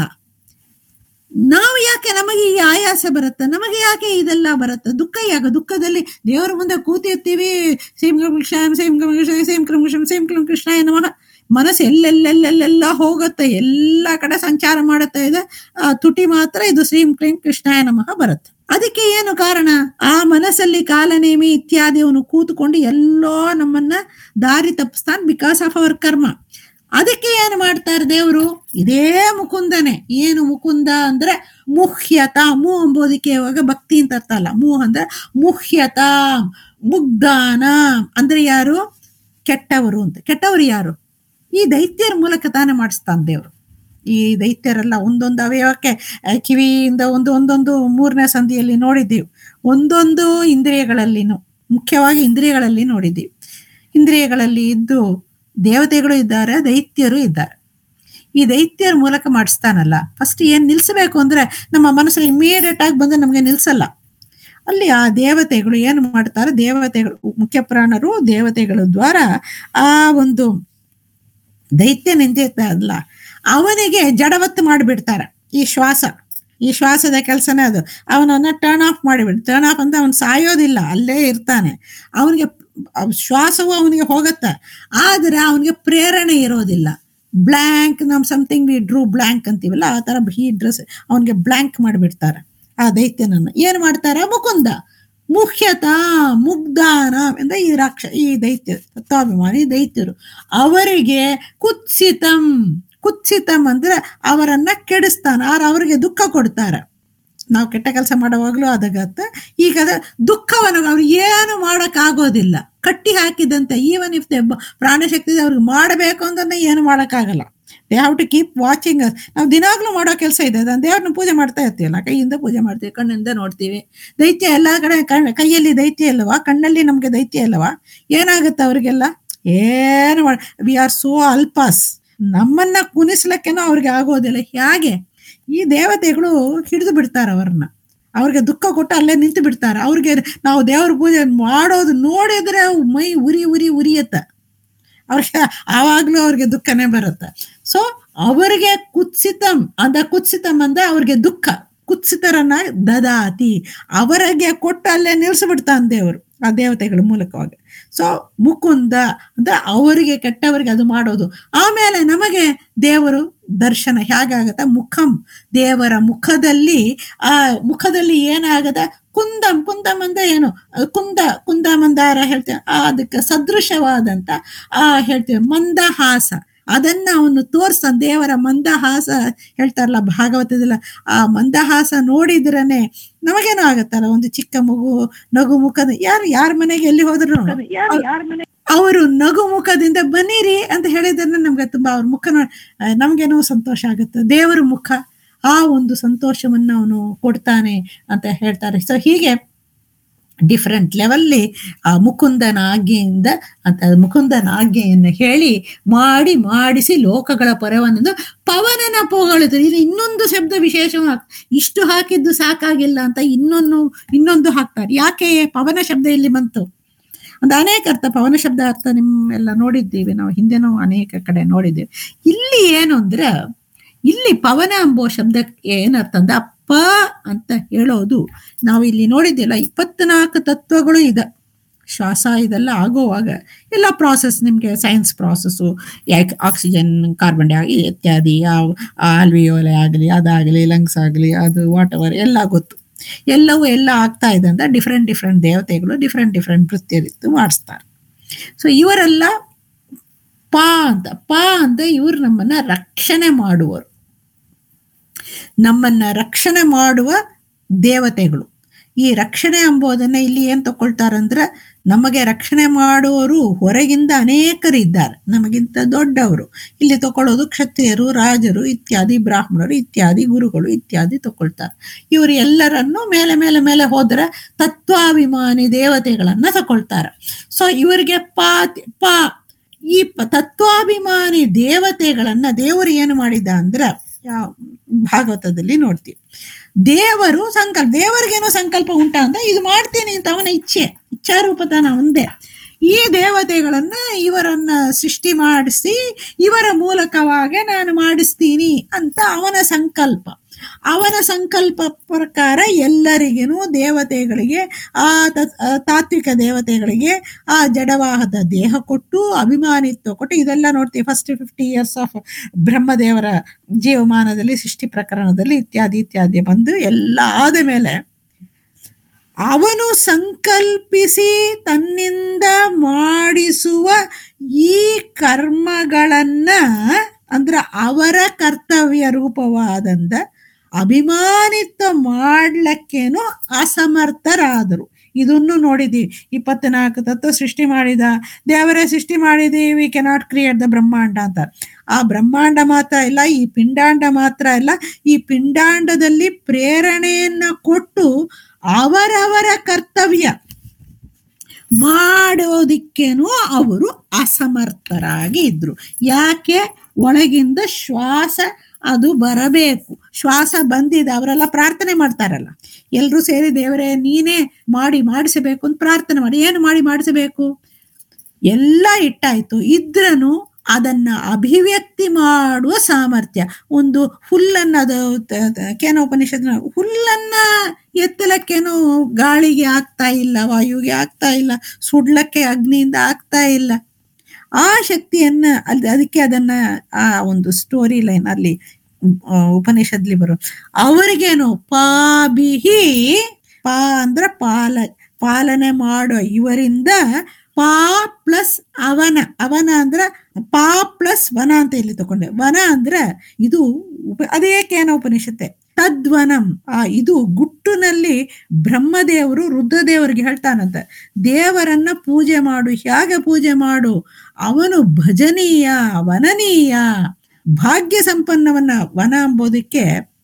ನಾವು ಯಾಕೆ ನಮಗೆ ಈ ಆಯಾಸ ಬರುತ್ತೆ ನಮಗೆ ಯಾಕೆ ಇದೆಲ್ಲ ಬರುತ್ತೆ ದುಃಖ ಯಾಕೆ ದುಃಖದಲ್ಲಿ ದೇವರ ಮುಂದೆ ಕೂತಿರ್ತೀವಿ ಸೇಮ್ ಕ್ರಮ ಕೃಷ್ಣ ಸೇಮ್ ಕ್ರಮ ಕೃಷ್ಣ ಸೇಮ್ ಕ್ರಮ ಕೃಷ್ಣ ಸೇಮ್ ಕ್ರಮ ಕೃಷ್ಣ ನಮಃ ಮನಸ್ಸು ಎಲ್ಲೆಲ್ಲೆಲ್ಲೆಲ್ಲ ಹೋಗುತ್ತೆ ಎಲ್ಲ ಕಡೆ ಸಂಚಾರ ಮಾಡುತ್ತಾ ಇದೆ ಆ ತುಟಿ ಮಾತ್ರ ಇದು ಶ್ರೀಂ ಕ್ಲೀಂ ಕೃಷ್ಣಾಯ ನಮಃ ಬರುತ್ತೆ ಅದಕ್ಕೆ ಏನು ಕಾರಣ ಆ ಮನಸ್ಸಲ್ಲಿ ಕಾಲನೇಮಿ ಇತ್ಯಾದಿ ಅವನು ಕೂತ್ಕೊಂಡು ಎಲ್ಲೋ ನಮ್ಮನ್ನ ದಾರಿ ತಪ್ಪಿಸ್ತಾನೆ ಬಿಕಾಸ್ ಆಫ್ ಅವರ್ ಕರ್ಮ ಅದಕ್ಕೆ ಏನು ಮಾಡ್ತಾರೆ ದೇವರು ಇದೇ ಮುಕುಂದನೆ ಏನು ಮುಕುಂದ ಅಂದ್ರೆ ಮುಹ್ಯತ ಮು ಎಂಬುದಕ್ಕೆ ಇವಾಗ ಭಕ್ತಿ ಅಂತ ಅರ್ಥ ಅಲ್ಲ ಮು ಅಂದ್ರೆ ಮುಹ್ಯತ ಮುಗ್ಧಾನ ಅಂದ್ರೆ ಯಾರು ಕೆಟ್ಟವರು ಅಂತ ಕೆಟ್ಟವರು ಯಾರು ಈ ದೈತ್ಯರ ಮೂಲಕ ತಾನೇ ಮಾಡಿಸ್ತಾನೆ ದೇವರು ಈ ದೈತ್ಯರೆಲ್ಲ ಒಂದೊಂದು ಅವಯವಕ್ಕೆ ಆ, ಕಿವಿಯಿಂದ ಒಂದು ಒಂದೊಂದು ಮೂರನೇ ಸಂಧಿಯಲ್ಲಿ ನೋಡಿದ್ದೀವಿ ಒಂದೊಂದು ಇಂದ್ರಿಯಗಳಲ್ಲಿನೂ ಮುಖ್ಯವಾಗಿ ಇಂದ್ರಿಯಗಳಲ್ಲಿ ನೋಡಿದ್ದೀವಿ ಇಂದ್ರಿಯಗಳಲ್ಲಿ ಇದ್ದು ದೇವತೆಗಳು ಇದ್ದಾರೆ ದೈತ್ಯರು ಇದ್ದಾರೆ ಈ ದೈತ್ಯರ ಮೂಲಕ ಮಾಡಿಸ್ತಾನಲ್ಲ ಫಸ್ಟ್ ಏನ್ ನಿಲ್ಸಬೇಕು ಅಂದ್ರೆ ನಮ್ಮ ಮನಸ್ಸಲ್ಲಿ ಇಮಿಡಿಯೇಟ್ ಆಗಿ ಬಂದು ನಮಗೆ ನಿಲ್ಸಲ್ಲ ಅಲ್ಲಿ ಆ ದೇವತೆಗಳು ಏನು ಮಾಡ್ತಾರೆ ದೇವತೆಗಳು ಮುಖ್ಯ ಪ್ರಾಣರು ದೇವತೆಗಳ ದ್ವಾರ ಆ ಒಂದು ದೈತ್ಯ ನಿಂತಿರ್ತಲ್ಲ ಅವನಿಗೆ ಜಡವತ್ತು ಮಾಡಿಬಿಡ್ತಾರೆ ಈ ಶ್ವಾಸ ಈ ಶ್ವಾಸದ ಕೆಲಸನೇ ಅದು ಅವನನ್ನ ಟರ್ನ್ ಆಫ್ ಮಾಡಿಬಿಡ್ ಟರ್ನ್ ಆಫ್ ಅಂತ ಅವನು ಸಾಯೋದಿಲ್ಲ ಅಲ್ಲೇ ಇರ್ತಾನೆ ಅವನಿಗೆ ಶ್ವಾಸವು ಅವನಿಗೆ ಹೋಗತ್ತೆ ಆದರೆ ಅವನಿಗೆ ಪ್ರೇರಣೆ ಇರೋದಿಲ್ಲ ಬ್ಲ್ಯಾಂಕ್ ನಮ್ ಸಮಥಿಂಗ್ ವಿ ಡ್ರೂ ಬ್ಲ್ಯಾಂಕ್ ಅಂತೀವಲ್ಲ ಆ ಥರ ಹೀ ಡ್ರೆಸ್ ಅವನಿಗೆ ಬ್ಲ್ಯಾಂಕ್ ಮಾಡಿಬಿಡ್ತಾರೆ ಆ ದೈತ್ಯನನ್ನು ಏನು ಮಾಡ್ತಾರೆ ಮುಕುಂದ ಮುಖ್ಯತ ಮುಗ್ಧಾನ ಎಂದ ಈ ರಾಕ್ಷ ಈ ದೈತ್ಯ ತತ್ವಾಭಿಮಾನಿ ದೈತ್ಯರು ಅವರಿಗೆ ಕುತ್ಸಿತಂ ಕುತ್ಸಿತಂ ಅಂದ್ರೆ ಅವರನ್ನ ಕೆಡಿಸ್ತಾನೆ ಆರ ಅವರಿಗೆ ದುಃಖ ಕೊಡ್ತಾರೆ ನಾವು ಕೆಟ್ಟ ಕೆಲಸ ಮಾಡುವಾಗಲೂ ಅದಾಗತ್ತೆ ಈಗ ಅದ ದುಃಖವನ್ನು ಅವ್ರು ಏನು ಮಾಡೋಕ್ಕಾಗೋದಿಲ್ಲ ಕಟ್ಟಿ ಹಾಕಿದಂತೆ ಈವನ್ ಇಫ್ ದೇ ಪ್ರಾಣಶಕ್ತಿ ಅವ್ರಿಗೆ ಮಾಡಬೇಕು ಅಂದ್ರೆ ಏನು ಮಾಡೋಕ್ಕಾಗಲ್ಲ they have to keep watching ನಾವು ದಿನಾಗ್ಲೂ ಮಾಡೋ ಕೆಲಸ ಇದೆ ಅದನ್ನ ದೇವ್ರನ್ನ ಪೂಜೆ ಮಾಡ್ತಾ ಇರ್ತೀವಲ್ಲ ಕೈಯಿಂದ ಪೂಜೆ ಮಾಡ್ತೀವಿ ಕಣ್ಣಿಂದ ನೋಡ್ತೀವಿ ದೈತ್ಯ ಎಲ್ಲ ಕಡೆ ಕಣ್ ಕೈಯಲ್ಲಿ ದೈತ್ಯ ಇಲ್ಲವಾ ಕಣ್ಣಲ್ಲಿ ನಮಗೆ ದೈತ್ಯ ಇಲ್ಲವಾ ಏನಾಗುತ್ತೆ ಅವ್ರಿಗೆಲ್ಲ ಏನು ಮಾಡ ವಿ ಆರ್ ಸೋ ಅಲ್ಪಾಸ್ ನಮ್ಮನ್ನ ಕುಣಿಸ್ಲಿಕ್ಕೇನೋ ಅವ್ರಿಗೆ ಆಗೋದಿಲ್ಲ ಹೇಗೆ ಈ ದೇವತೆಗಳು ಹಿಡಿದು ಬಿಡ್ತಾರೆ ಅವ್ರನ್ನ ಅವ್ರಿಗೆ ದುಃಖ ಕೊಟ್ಟು ಅಲ್ಲೇ ನಿಂತು ಬಿಡ್ತಾರೆ ಅವ್ರಿಗೆ ನಾವು ದೇವ್ರ ಪೂಜೆ ಮಾಡೋದು ನೋಡಿದ್ರೆ ಮೈ ಉರಿ ಉರಿ ಉರಿಯತ್ತೆ ಅವ್ರಿಗೆ ಆವಾಗ್ಲೂ ಅವ್ರಿಗೆ ದುಃಖನೇ ಬರುತ್ತೆ ಸೊ ಅವರಿಗೆ ಕುತ್ಸಿತಂ ಅಂದ ಕುತ್ಸಿತಂ ಅಂದ್ರೆ ಅವ್ರಿಗೆ ದುಃಖ ಕುತ್ಸಿತರನ್ನ ದದಾತಿ ಅವರಿಗೆ ಕೊಟ್ಟು ಅಲ್ಲೇ ನಿಲ್ಸಿಬಿಡ್ತಾನೆ ದೇವರು ಆ ದೇವತೆಗಳ ಮೂಲಕವಾಗಿ ಸೊ ಮುಕುಂದ ಅಂದ್ರೆ ಅವರಿಗೆ ಕೆಟ್ಟವರಿಗೆ ಅದು ಮಾಡೋದು ಆಮೇಲೆ ನಮಗೆ ದೇವರು ದರ್ಶನ ಹೇಗಾಗತ್ತ ಮುಖಂ ದೇವರ ಮುಖದಲ್ಲಿ ಆ ಮುಖದಲ್ಲಿ ಏನಾಗದ ಕುಂದಂ ಕುಂದಂ ಅಂದ್ರೆ ಏನು ಕುಂದ ಕುಂದ ಮಂದಾರ ಹೇಳ್ತೇವೆ ಆ ಅದಕ್ಕೆ ಸದೃಶವಾದಂತ ಆ ಹೇಳ್ತೇವೆ ಮಂದಹಾಸ ಅದನ್ನ ಅವನು ತೋರ್ಸ್ತಾನೆ ದೇವರ ಮಂದಹಾಸ ಹೇಳ್ತಾರಲ್ಲ ಭಾಗವತದಲ್ಲ ಆ ಮಂದಹಾಸ ನೋಡಿದ್ರನೆ ನಮಗೇನೋ ಆಗತ್ತಲ್ಲ ಒಂದು ಚಿಕ್ಕ ಮಗು ನಗು ಮುಖದ ಯಾರು ಯಾರ ಮನೆಗೆ ಎಲ್ಲಿ ಹೋದ್ರು ಅವರು ನಗು ಮುಖದಿಂದ ಬನ್ನಿರಿ ಅಂತ ಹೇಳಿದ್ರೆ ನಮ್ಗೆ ತುಂಬಾ ಅವ್ರ ಮುಖ ನೋಡಿ ನಮ್ಗೇನೋ ಸಂತೋಷ ಆಗುತ್ತೆ ದೇವರ ಮುಖ ಆ ಒಂದು ಸಂತೋಷವನ್ನು ಅವನು ಕೊಡ್ತಾನೆ ಅಂತ ಹೇಳ್ತಾರೆ ಸೊ ಹೀಗೆ ಡಿಫ್ರೆಂಟ್ ಲೆವೆಲ್ಲಿ ಆ ಮುಕುಂದನ ಆಜ್ಞೆಯಿಂದ ಅಂತ ಮುಕುಂದನ ಆಜ್ಞೆಯನ್ನು ಹೇಳಿ ಮಾಡಿ ಮಾಡಿಸಿ ಲೋಕಗಳ ಪರವನೆಂದು ಪವನನ ಪೋಗಳಿದ್ರು ಇದು ಇನ್ನೊಂದು ಶಬ್ದ ವಿಶೇಷವಾಗಿ ಇಷ್ಟು ಹಾಕಿದ್ದು ಸಾಕಾಗಿಲ್ಲ ಅಂತ ಇನ್ನೊಂದು ಇನ್ನೊಂದು ಹಾಕ್ತಾರೆ ಯಾಕೆ ಪವನ ಶಬ್ದ ಇಲ್ಲಿ ಬಂತು ಒಂದು ಅನೇಕ ಅರ್ಥ ಪವನ ಶಬ್ದ ಅರ್ಥ ನಿಮ್ಮೆಲ್ಲ ನೋಡಿದ್ದೀವಿ ನಾವು ಹಿಂದೆನೂ ಅನೇಕ ಕಡೆ ನೋಡಿದ್ದೀವಿ ಇಲ್ಲಿ ಏನು ಅಂದ್ರೆ ಇಲ್ಲಿ ಪವನ ಎಂಬೋ ಶಬ್ದಕ್ಕೆ ಏನರ್ಥ ಅಂದ್ರೆ ಪ ಅಂತ ಹೇಳೋದು ನಾವು ಇಲ್ಲಿ ನೋಡಿದ್ದಿಲ್ಲ ಇಪ್ಪತ್ನಾಲ್ಕು ತತ್ವಗಳು ಇದೆ ಶ್ವಾಸ ಇದೆಲ್ಲ ಆಗುವಾಗ ಎಲ್ಲ ಪ್ರಾಸೆಸ್ ನಿಮಗೆ ಸೈನ್ಸ್ ಪ್ರಾಸೆಸ್ಸು ಯಾಕೆ ಆಕ್ಸಿಜನ್ ಕಾರ್ಬನ್ ಡೈ ಆಗಿ ಇತ್ಯಾದಿ ಆಲ್ವಿಯೋಲೆ ಆಗಲಿ ಅದಾಗಲಿ ಲಂಗ್ಸ್ ಆಗಲಿ ಅದು ವಾಟ್ ಎವರ್ ಎಲ್ಲ ಗೊತ್ತು ಎಲ್ಲವೂ ಎಲ್ಲ ಆಗ್ತಾ ಇದೆ ಅಂತ ಡಿಫ್ರೆಂಟ್ ಡಿಫ್ರೆಂಟ್ ದೇವತೆಗಳು ಡಿಫ್ರೆಂಟ್ ಡಿಫ್ರೆಂಟ್ ನೃತ್ಯರಿತ್ತು ಮಾಡಿಸ್ತಾರೆ ಸೊ ಇವರೆಲ್ಲ ಪಾ ಅಂತ ಪಾ ಅಂತ ಇವರು ನಮ್ಮನ್ನ ರಕ್ಷಣೆ ಮಾಡುವರು ನಮ್ಮನ್ನ ರಕ್ಷಣೆ ಮಾಡುವ ದೇವತೆಗಳು ಈ ರಕ್ಷಣೆ ಎಂಬುದನ್ನ ಇಲ್ಲಿ ಏನ್ ತಗೊಳ್ತಾರಂದ್ರೆ ನಮಗೆ ರಕ್ಷಣೆ ಮಾಡುವವರು ಹೊರಗಿಂದ ಅನೇಕರಿದ್ದಾರೆ ನಮಗಿಂತ ದೊಡ್ಡವರು ಇಲ್ಲಿ ತಗೊಳ್ಳೋದು ಕ್ಷತ್ರಿಯರು ರಾಜರು ಇತ್ಯಾದಿ ಬ್ರಾಹ್ಮಣರು ಇತ್ಯಾದಿ ಗುರುಗಳು ಇತ್ಯಾದಿ ತಗೊಳ್ತಾರೆ ಇವರು ಎಲ್ಲರನ್ನು ಮೇಲೆ ಮೇಲೆ ಮೇಲೆ ಹೋದ್ರೆ ತತ್ವಾಭಿಮಾನಿ ದೇವತೆಗಳನ್ನ ತಗೊಳ್ತಾರೆ ಸೊ ಇವರಿಗೆ ಪಾ ಪಾ ಈ ತತ್ವಾಭಿಮಾನಿ ದೇವತೆಗಳನ್ನ ದೇವರು ಏನು ಮಾಡಿದ ಅಂದ್ರೆ ಭಾಗವತದಲ್ಲಿ ನೋಡ್ತೀವಿ ದೇವರು ಸಂಕಲ್ಪ ದೇವರಿಗೇನೋ ಸಂಕಲ್ಪ ಉಂಟ ಅಂತ ಇದು ಮಾಡ್ತೀನಿ ಅಂತ ಅವನ ಇಚ್ಛೆ ಇಚ್ಛಾರೂಪತನ ಒಂದೇ ಈ ದೇವತೆಗಳನ್ನ ಇವರನ್ನ ಸೃಷ್ಟಿ ಮಾಡಿಸಿ ಇವರ ಮೂಲಕವಾಗಿ ನಾನು ಮಾಡಿಸ್ತೀನಿ ಅಂತ ಅವನ ಸಂಕಲ್ಪ ಅವನ ಸಂಕಲ್ಪ ಪ್ರಕಾರ ಎಲ್ಲರಿಗೇನು ದೇವತೆಗಳಿಗೆ ಆ ತಾತ್ವಿಕ ದೇವತೆಗಳಿಗೆ ಆ ಜಡವಾಹದ ದೇಹ ಕೊಟ್ಟು ಅಭಿಮಾನಿತ್ವ ಕೊಟ್ಟು ಇದೆಲ್ಲ ನೋಡ್ತೀವಿ ಫಸ್ಟ್ ಫಿಫ್ಟಿ ಇಯರ್ಸ್ ಆಫ್ ಬ್ರಹ್ಮದೇವರ ಜೀವಮಾನದಲ್ಲಿ ಸೃಷ್ಟಿ ಪ್ರಕರಣದಲ್ಲಿ ಇತ್ಯಾದಿ ಇತ್ಯಾದಿ ಬಂದು ಎಲ್ಲ ಆದ ಮೇಲೆ ಅವನು ಸಂಕಲ್ಪಿಸಿ ತನ್ನಿಂದ ಮಾಡಿಸುವ ಈ ಕರ್ಮಗಳನ್ನ ಅಂದ್ರ ಅವರ ಕರ್ತವ್ಯ ರೂಪವಾದಂದ ಅಭಿಮಾನಿತ್ವ ಮಾಡ್ಲಿಕ್ಕೇನು ಅಸಮರ್ಥರಾದರು ಇದನ್ನು ನೋಡಿದೀವಿ ಇಪ್ಪತ್ನಾಲ್ಕು ತತ್ವ ಸೃಷ್ಟಿ ಮಾಡಿದ ದೇವರೇ ಸೃಷ್ಟಿ ಮಾಡಿದೀವಿ ವಿ ಕೆನಾಟ್ ಕ್ರಿಯೇಟ್ ದ ಬ್ರಹ್ಮಾಂಡ ಅಂತ ಆ ಬ್ರಹ್ಮಾಂಡ ಮಾತ್ರ ಇಲ್ಲ ಈ ಪಿಂಡಾಂಡ ಮಾತ್ರ ಇಲ್ಲ ಈ ಪಿಂಡಾಂಡದಲ್ಲಿ ಪ್ರೇರಣೆಯನ್ನ ಕೊಟ್ಟು ಅವರವರ ಕರ್ತವ್ಯ ಮಾಡೋದಿಕ್ಕೇನೂ ಅವರು ಅಸಮರ್ಥರಾಗಿ ಇದ್ರು ಯಾಕೆ ಒಳಗಿಂದ ಶ್ವಾಸ ಅದು ಬರಬೇಕು ಶ್ವಾಸ ಬಂದಿದೆ ಅವರೆಲ್ಲ ಪ್ರಾರ್ಥನೆ ಮಾಡ್ತಾರಲ್ಲ ಎಲ್ಲರೂ ಸೇರಿ ದೇವರೇ ನೀನೇ ಮಾಡಿ ಮಾಡಿಸಬೇಕು ಅಂತ ಪ್ರಾರ್ಥನೆ ಮಾಡಿ ಏನು ಮಾಡಿ ಮಾಡಿಸಬೇಕು ಎಲ್ಲ ಇಟ್ಟಾಯ್ತು ಇದ್ರನು ಅದನ್ನ ಅಭಿವ್ಯಕ್ತಿ ಮಾಡುವ ಸಾಮರ್ಥ್ಯ ಒಂದು ಹುಲ್ಲನ್ನ ಅದು ತ- ತ- ಕೇನೋಪನಿಷತ್ನ ಹುಲ್ಲನ್ನ ಎತ್ತಲಕ್ಕೇನೋ ಗಾಳಿಗೆ ಆಗ್ತಾ ಇಲ್ಲ ವಾಯುಗೆ ಆಗ್ತಾ ಇಲ್ಲ ಸುಡ್ಲಕ್ಕೆ ಅಗ್ನಿಯಿಂದ ಆಗ್ತಾ ಇಲ್ಲ ಆ ಶಕ್ತಿಯನ್ನ ಅಲ್ಲಿ ಅದಕ್ಕೆ ಅದನ್ನ ಆ ಒಂದು ಸ್ಟೋರಿ ಲೈನ್ ಅಲ್ಲಿ ಆ, ಉಪನಿಷತ್ಲಿ ಬರೋ ಅವರಿಗೇನು ಪಾಬಿಹಿ ಪಾ ಅಂದ್ರ ಪಾಲ ಪಾಲನೆ ಮಾಡೋ ಇವರಿಂದ ಪಾ ಪ್ಲಸ್ ಅವನ ಅವನ ಅಂದ್ರ ಪಾ ಪ್ಲಸ್ ವನ ಅಂತ ಇಲ್ಲಿ ತಗೊಂಡೆ ವನ ಅಂದ್ರ ಇದು ಉಪ ಅದೇ ಕೇನ ಉಪನಿಷತ್ತೆ ತದ್ವನಂ ಆ ಇದು ಗುಟ್ಟುನಲ್ಲಿ ಬ್ರಹ್ಮದೇವರು ರುದ್ರದೇವರಿಗೆ ಹೇಳ್ತಾನಂತ ದೇವರನ್ನ ಪೂಜೆ ಮಾಡು ಹೇಗೆ ಪೂಜೆ ಮಾಡು ಅವನು ಭಜನೀಯ ವನನೀಯ ಭಾಗ್ಯ ಸಂಪನ್ನವನ್ನ ವನ ಅಂಬೋದಕ್ಕೆ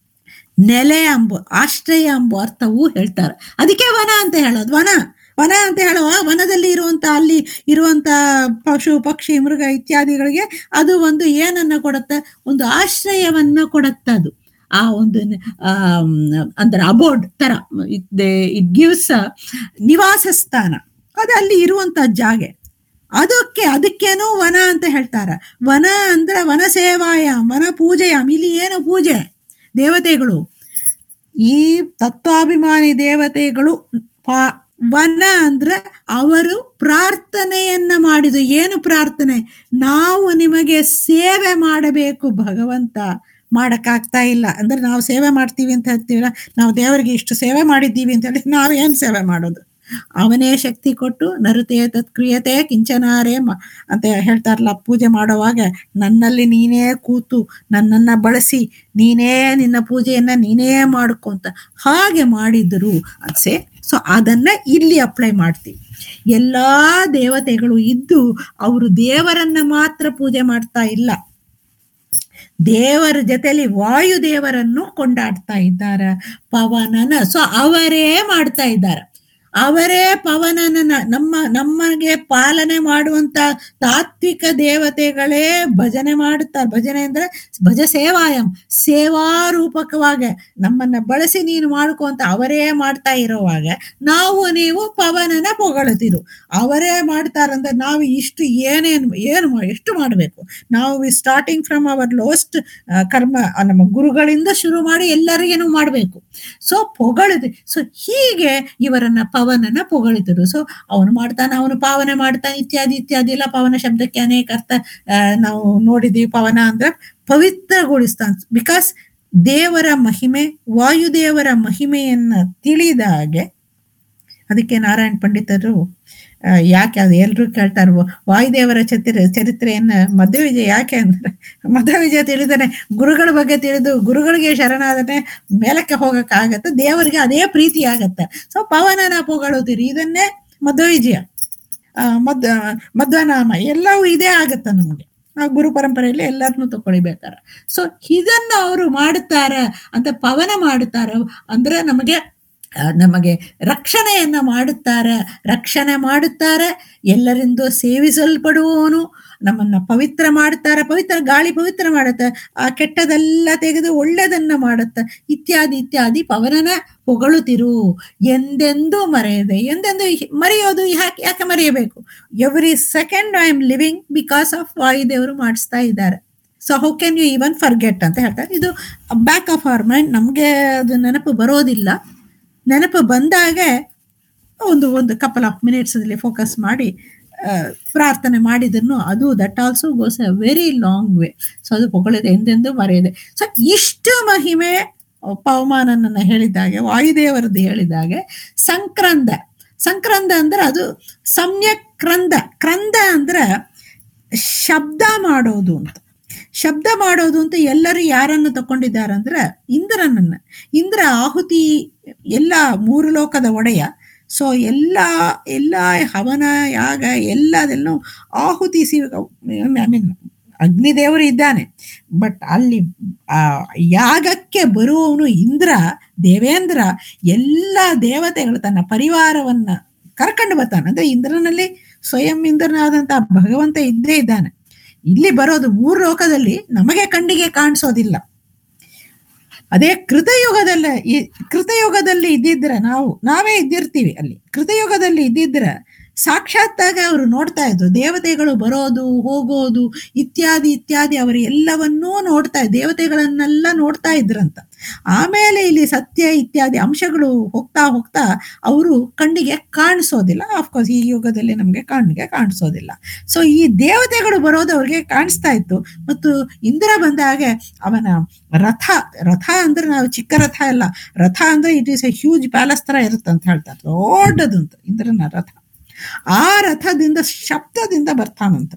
ನೆಲೆ ಅಂಬು ಆಶ್ರಯ ಅಂಬು ಅರ್ಥವೂ ಹೇಳ್ತಾರೆ ಅದಕ್ಕೆ ವನ ಅಂತ ಹೇಳೋದು ವನ ವನ ಅಂತ ಹೇಳುವ ವನದಲ್ಲಿ ಇರುವಂತ ಅಲ್ಲಿ ಇರುವಂತ ಪಶು ಪಕ್ಷಿ ಮೃಗ ಇತ್ಯಾದಿಗಳಿಗೆ ಅದು ಒಂದು ಏನನ್ನ ಕೊಡುತ್ತೆ ಒಂದು ಆಶ್ರಯವನ್ನ ಕೊಡುತ್ತೆ ಅದು ಆ ಒಂದು ಆಮ್, ಅಂದ್ರೆ ಅಬೋರ್ಡ್ ತರ ಇಟ್ ಗಿವ್ಸ್ ನಿವಾಸ ಸ್ಥಾನ ಅದು ಅಲ್ಲಿ ಇರುವಂತ ಜಾಗೆ ಅದಕ್ಕೆ ಅದಕ್ಕೇನೋ ವನ ಅಂತ ಹೇಳ್ತಾರ ವನ ಅಂದ್ರೆ ವನ ಸೇವಾಯಾಮ್ ವನ ಪೂಜೆಯಾಮ್ ಇಲ್ಲಿ ಏನು ಪೂಜೆ ದೇವತೆಗಳು ಈ ತತ್ವಾಭಿಮಾನಿ ದೇವತೆಗಳು ಪಾ- ವನ ಅಂದ್ರೆ ಅವರು ಪ್ರಾರ್ಥನೆಯನ್ನ ಮಾಡಿದ್ರು ಏನು ಪ್ರಾರ್ಥನೆ ನಾವು ನಿಮಗೆ ಸೇವೆ ಮಾಡಬೇಕು ಭಗವಂತ ಮಾಡಕ್ಕಾಗ್ತಾ ಇಲ್ಲ ಅಂದ್ರೆ ನಾವು ಸೇವೆ ಮಾಡ್ತೀವಿ ಅಂತ ಹೇಳ್ತೀವಲ್ಲ ನಾವು ದೇವರಿಗೆ ಇಷ್ಟು ಸೇವೆ ಮಾಡಿದ್ದೀವಿ ಅಂತ ಹೇಳಿ ನಾವೇನ್ ಸೇವೆ ಮಾಡೋದು ಅವನೇ ಶಕ್ತಿ ಕೊಟ್ಟು ನರುತೆ ತತ್ಕ್ರಿಯತೆ ಕಿಂಚನಾರೇ ಮ- ಅಂತ ಹೇಳ್ತಾರಲ್ಲ ಪೂಜೆ ಮಾಡುವಾಗ ನನ್ನಲ್ಲಿ ನೀನೇ ಕೂತು ನನ್ನನ್ನ ಬಳಸಿ ನೀನೇ ನಿನ್ನ ಪೂಜೆಯನ್ನ ನೀನೇ ಮಾಡ್ಕೊಂತ ಹಾಗೆ ಮಾಡಿದ್ರು ಅನ್ಸೆ ಸೊ ಅದನ್ನ ಇಲ್ಲಿ ಅಪ್ಲೈ ಮಾಡ್ತೀವಿ ಎಲ್ಲಾ ದೇವತೆಗಳು ಇದ್ದು ಅವರು ದೇವರನ್ನ ಮಾತ್ರ ಪೂಜೆ ಮಾಡ್ತಾ ಇಲ್ಲ ದೇವರ ಜೊತೆಲಿ ವಾಯುದೇವರನ್ನು ಕೊಂಡಾಡ್ತಾ ಇದ್ದಾರೆ ಪವನನ ಸೊ ಅವರೇ ಮಾಡ್ತಾ ಇದ್ದಾರೆ ಅವರೇ ಪವನನ ನಮ್ಮ ನಮಗೆ ಪಾಲನೆ ಮಾಡುವಂತ ತಾತ್ವಿಕ ದೇವತೆಗಳೇ ಭಜನೆ ಮಾಡುತ್ತಾರೆ ಭಜನೆ ಅಂದ್ರೆ ಭಜ ಸೇವಾಯಂ ಸೇವಾರೂಪಕವಾಗಿ ನಮ್ಮನ್ನ ಬಳಸಿ ನೀನು ಮಾಡ್ಕೊಂತ ಅವರೇ ಮಾಡ್ತಾ ಇರೋವಾಗ ನಾವು ನೀವು ಪವನನ ಹೊಗಳುತ್ತಿರು ಅವರೇ ಮಾಡ್ತಾರಂದ್ರೆ ನಾವು ಇಷ್ಟು ಏನೇನು ಏನು ಮಾ- ಎಷ್ಟು ಮಾಡಬೇಕು ನಾವು ಸ್ಟಾರ್ಟಿಂಗ್ ಫ್ರಮ್ ಅವರ್ ಲೋಸ್ಟ್ ಕರ್ಮ ಆ, ನಮ್ಮ ಗುರುಗಳಿಂದ ಶುರು ಮಾಡಿ ಎಲ್ಲರಿಗೇನು ಮಾಡಬೇಕು ಸೊ ಪೊಗಳಿದೆ ಸೊ ಹೀಗೆ ಇವರನ್ನ ಪವನನ ಪೊಗಳಿದರು ಸೊ ಅವನು ಮಾಡ್ತಾನೆ ಅವನು ಪಾವನೆ ಮಾಡ್ತಾನೆ ಇತ್ಯಾದಿ ಇತ್ಯಾದಿ ಎಲ್ಲ ಪವನ ಶಬ್ದಕ್ಕೆ ಅನೇಕ ಅರ್ಥ ಆ, ನಾವು ನೋಡಿದೀವಿ ಪವನ ಅಂದ್ರೆ ಪವಿತ್ರಗೊಳಿಸ್ತಾನೆ ಬಿಕಾಸ್ ದೇವರ ಮಹಿಮೆ ವಾಯುದೇವರ ಮಹಿಮೆಯನ್ನ ತಿಳಿದಾಗೆ ಅದಕ್ಕೆ ನಾರಾಯಣ ಪಂಡಿತರು ಆ, ಯಾಕೆ ಅದು ಎಲ್ರು ಕೇಳ್ತಾರೆ ವ- ವಾಯುದೇವರ ಚರಿತ್ರೆ ಚರಿತ್ರೆಯನ್ನ ಮಧ್ವ ವಿಜಯ ಯಾಕೆ ಅಂದ್ರೆ ಮಧ್ವ ವಿಜಯ ತಿಳಿದಾನೆ ಗುರುಗಳ ಬಗ್ಗೆ ತಿಳಿದು ಗುರುಗಳಿಗೆ ಶರಣಾದನೆ ಮೇಲಕ್ಕೆ ಹೋಗಕ್ಕಾಗತ್ತೆ ದೇವರಿಗೆ ಅದೇ ಪ್ರೀತಿ ಆಗತ್ತೆ ಸೊ ಪವನನ ಪೊಗಳುತ್ತೀರಿ ಇದನ್ನೇ ಮಧ್ವ ವಿಜಯ ಆ, ಮದ್ ಮಧ್ವನಾಮ ಎಲ್ಲವೂ ಇದೇ ಆಗತ್ತೆ ನಮ್ಗೆ ಆ ಗುರು ಪರಂಪರೆಯಲ್ಲಿ ಎಲ್ಲರನ್ನೂ ತಗೊಳಿಬೇಕಾರ ಸೊ ಇದನ್ನ ಅವರು ಮಾಡುತ್ತಾರೆ ಅಂತ ಪವನ ಮಾಡುತ್ತಾರೆ ಅಂದ್ರೆ ನಮಗೆ ಆ, ನಮಗೆ ರಕ್ಷಣೆಯನ್ನ ಮಾಡುತ್ತಾರೆ ರಕ್ಷಣೆ ಮಾಡುತ್ತಾರೆ ಎಲ್ಲರಿಂದ ಸೇವಿಸಲ್ಪಡುವವನು ನಮ್ಮನ್ನ ಪವಿತ್ರ ಮಾಡುತ್ತಾರೆ ಪವಿತ್ರ ಗಾಳಿ ಪವಿತ್ರ ಮಾಡುತ್ತೆ ಆ ಕೆಟ್ಟದೆಲ್ಲ ತೆಗೆದು ಒಳ್ಳೆದನ್ನ ಮಾಡುತ್ತೆ ಇತ್ಯಾದಿ ಇತ್ಯಾದಿ ಪವನನ ಹೊಗಳುತ್ತಿರು ಎಂದೆಂದೂ ಮರೆಯದೆ ಎಂದೆಂದು ಹಿ- ಮರೆಯೋದು ಯಾಕೆ ಯಾಕೆ ಮರೆಯಬೇಕು every second I am living because of ವಾಯುದೇವರು ಮಾಡಿಸ್ತಾ ಇದ್ದಾರೆ so how can you even forget ಅಂತ ಹೇಳ್ತಾರೆ ಇದು ಬ್ಯಾಕ್ ಆಫ್ ಅವರ್ ಮೈಂಡ್ ನಮಗೆ ಅದು ನೆನಪು ಬರೋದಿಲ್ಲ ನೆನಪು ಬಂದಾಗ ಒಂದು ಒಂದು ಕಪಲ್ ಆಫ್ ಮಿನಿಟ್ಸಲ್ಲಿ ಫೋಕಸ್ ಮಾಡಿ ಆ, ಪ್ರಾರ್ಥನೆ ಮಾಡಿದ್ರು ಅದು that also goes a very long way so ಅದು ಹೊಗಳಿದೆ ಎಂದೆಂದು ಮರೆಯದೆ ಸೊ ಇಷ್ಟು ಮಹಿಮೆ ಪವಮಾನನನ್ನ ಹೇಳಿದಾಗೆ ವಾಯುದೇವರದ್ದು ಹೇಳಿದಾಗೆ ಸಂಕ್ರಂದ ಸಂಕ್ರಂದ ಅಂದ್ರೆ ಅದು ಸಮ್ಯಕ್ ಕ್ರಂದ ಕ್ರಂದ ಅಂದ್ರೆ ಶಬ್ದ ಮಾಡೋದು ಅಂತ ಶಬ್ದ ಮಾಡೋದು ಅಂತ ಎಲ್ಲರೂ ಯಾರನ್ನು ತಕೊಂಡಿದ್ದಾರೆ ಅಂದ್ರೆ ಇಂದ್ರನನ್ನ ಇಂದ್ರ ಆಹುತಿ ಎಲ್ಲ ಮೂರು ಲೋಕದ ಒಡೆಯ ಸೊ ಎಲ್ಲ ಎಲ್ಲ ಹವನ ಯಾಗ ಎಲ್ಲದೆಲ್ಲ ಆಹುತಿ ಸಿ ಐ ಮೀನ್ ಅಗ್ನಿದೇವರು ಇದ್ದಾನೆ ಬಟ್ ಅಲ್ಲಿ ಆ ಯಾಗಕ್ಕೆ ಬರುವವನು ಇಂದ್ರ ದೇವೇಂದ್ರ ಎಲ್ಲ ದೇವತೆಗಳು ತನ್ನ ಪರಿವಾರವನ್ನ ಕರ್ಕೊಂಡು ಬರ್ತಾನೆ ಅಂದ್ರೆ ಇಂದ್ರನಲ್ಲಿ ಸ್ವಯಂ ಇಂದ್ರನಾದಂತ ಭಗವಂತ ಇದ್ದೇ ಇದ್ದಾನೆ ಇಲ್ಲಿ ಬರೋದು ಮೂರು ಲೋಕದಲ್ಲಿ ನಮಗೆ ಕಣ್ಣಿಗೆ ಕಾಣಿಸೋದಿಲ್ಲ ಅದೇ ಕೃತಯುಗದಲ್ಲಿ ಈ ಕೃತಯುಗದಲ್ಲಿ ಇದ್ದಿದ್ರೆ ನಾವು ನಾವೇ ಇದ್ದಿರ್ತೀವಿ ಅಲ್ಲಿ ಕೃತಯುಗದಲ್ಲಿ ಇದ್ದಿದ್ರೆ ಸಾಕ್ಷಾತ್ತಾಗಿ ಅವರು ನೋಡ್ತಾ ಇದ್ರು ದೇವತೆಗಳು ಬರೋದು ಹೋಗೋದು ಇತ್ಯಾದಿ ಇತ್ಯಾದಿ ಅವರು ಎಲ್ಲವನ್ನೂ ನೋಡ್ತಾ ದೇವತೆಗಳನ್ನೆಲ್ಲ ನೋಡ್ತಾ ಇದ್ರಂತ ಆಮೇಲೆ ಇಲ್ಲಿ ಸತ್ಯ ಇತ್ಯಾದಿ ಅಂಶಗಳು ಹೋಗ್ತಾ ಹೋಗ್ತಾ ಅವರು ಕಣ್ಣಿಗೆ ಕಾಣಿಸೋದಿಲ್ಲ ಅಫ್ಕೋರ್ಸ್ ಈ ಯುಗದಲ್ಲಿ ನಮಗೆ ಕಣ್ಣಿಗೆ ಕಾಣಿಸೋದಿಲ್ಲ ಸೊ ಈ ದೇವತೆಗಳು ಬರೋದು ಅವ್ರಿಗೆ ಕಾಣಿಸ್ತಾ ಇತ್ತು ಮತ್ತು ಇಂದ್ರ ಬಂದ ಹಾಗೆ ಅವನ ರಥ ರಥ ಅಂದ್ರೆ ನಾವು ಚಿಕ್ಕ ರಥ ಅಲ್ಲ ರಥ ಅಂದ್ರೆ it is a huge palace ತರ ಇರುತ್ತೆ ಅಂತ ಹೇಳ್ತಾರೆ ದೊಡ್ಡದಂತ ಇಂದ್ರನ ರಥ ಆ ರಥದಿಂದ ಶಬ್ದದಿಂದ ಬರ್ತಾನಂತ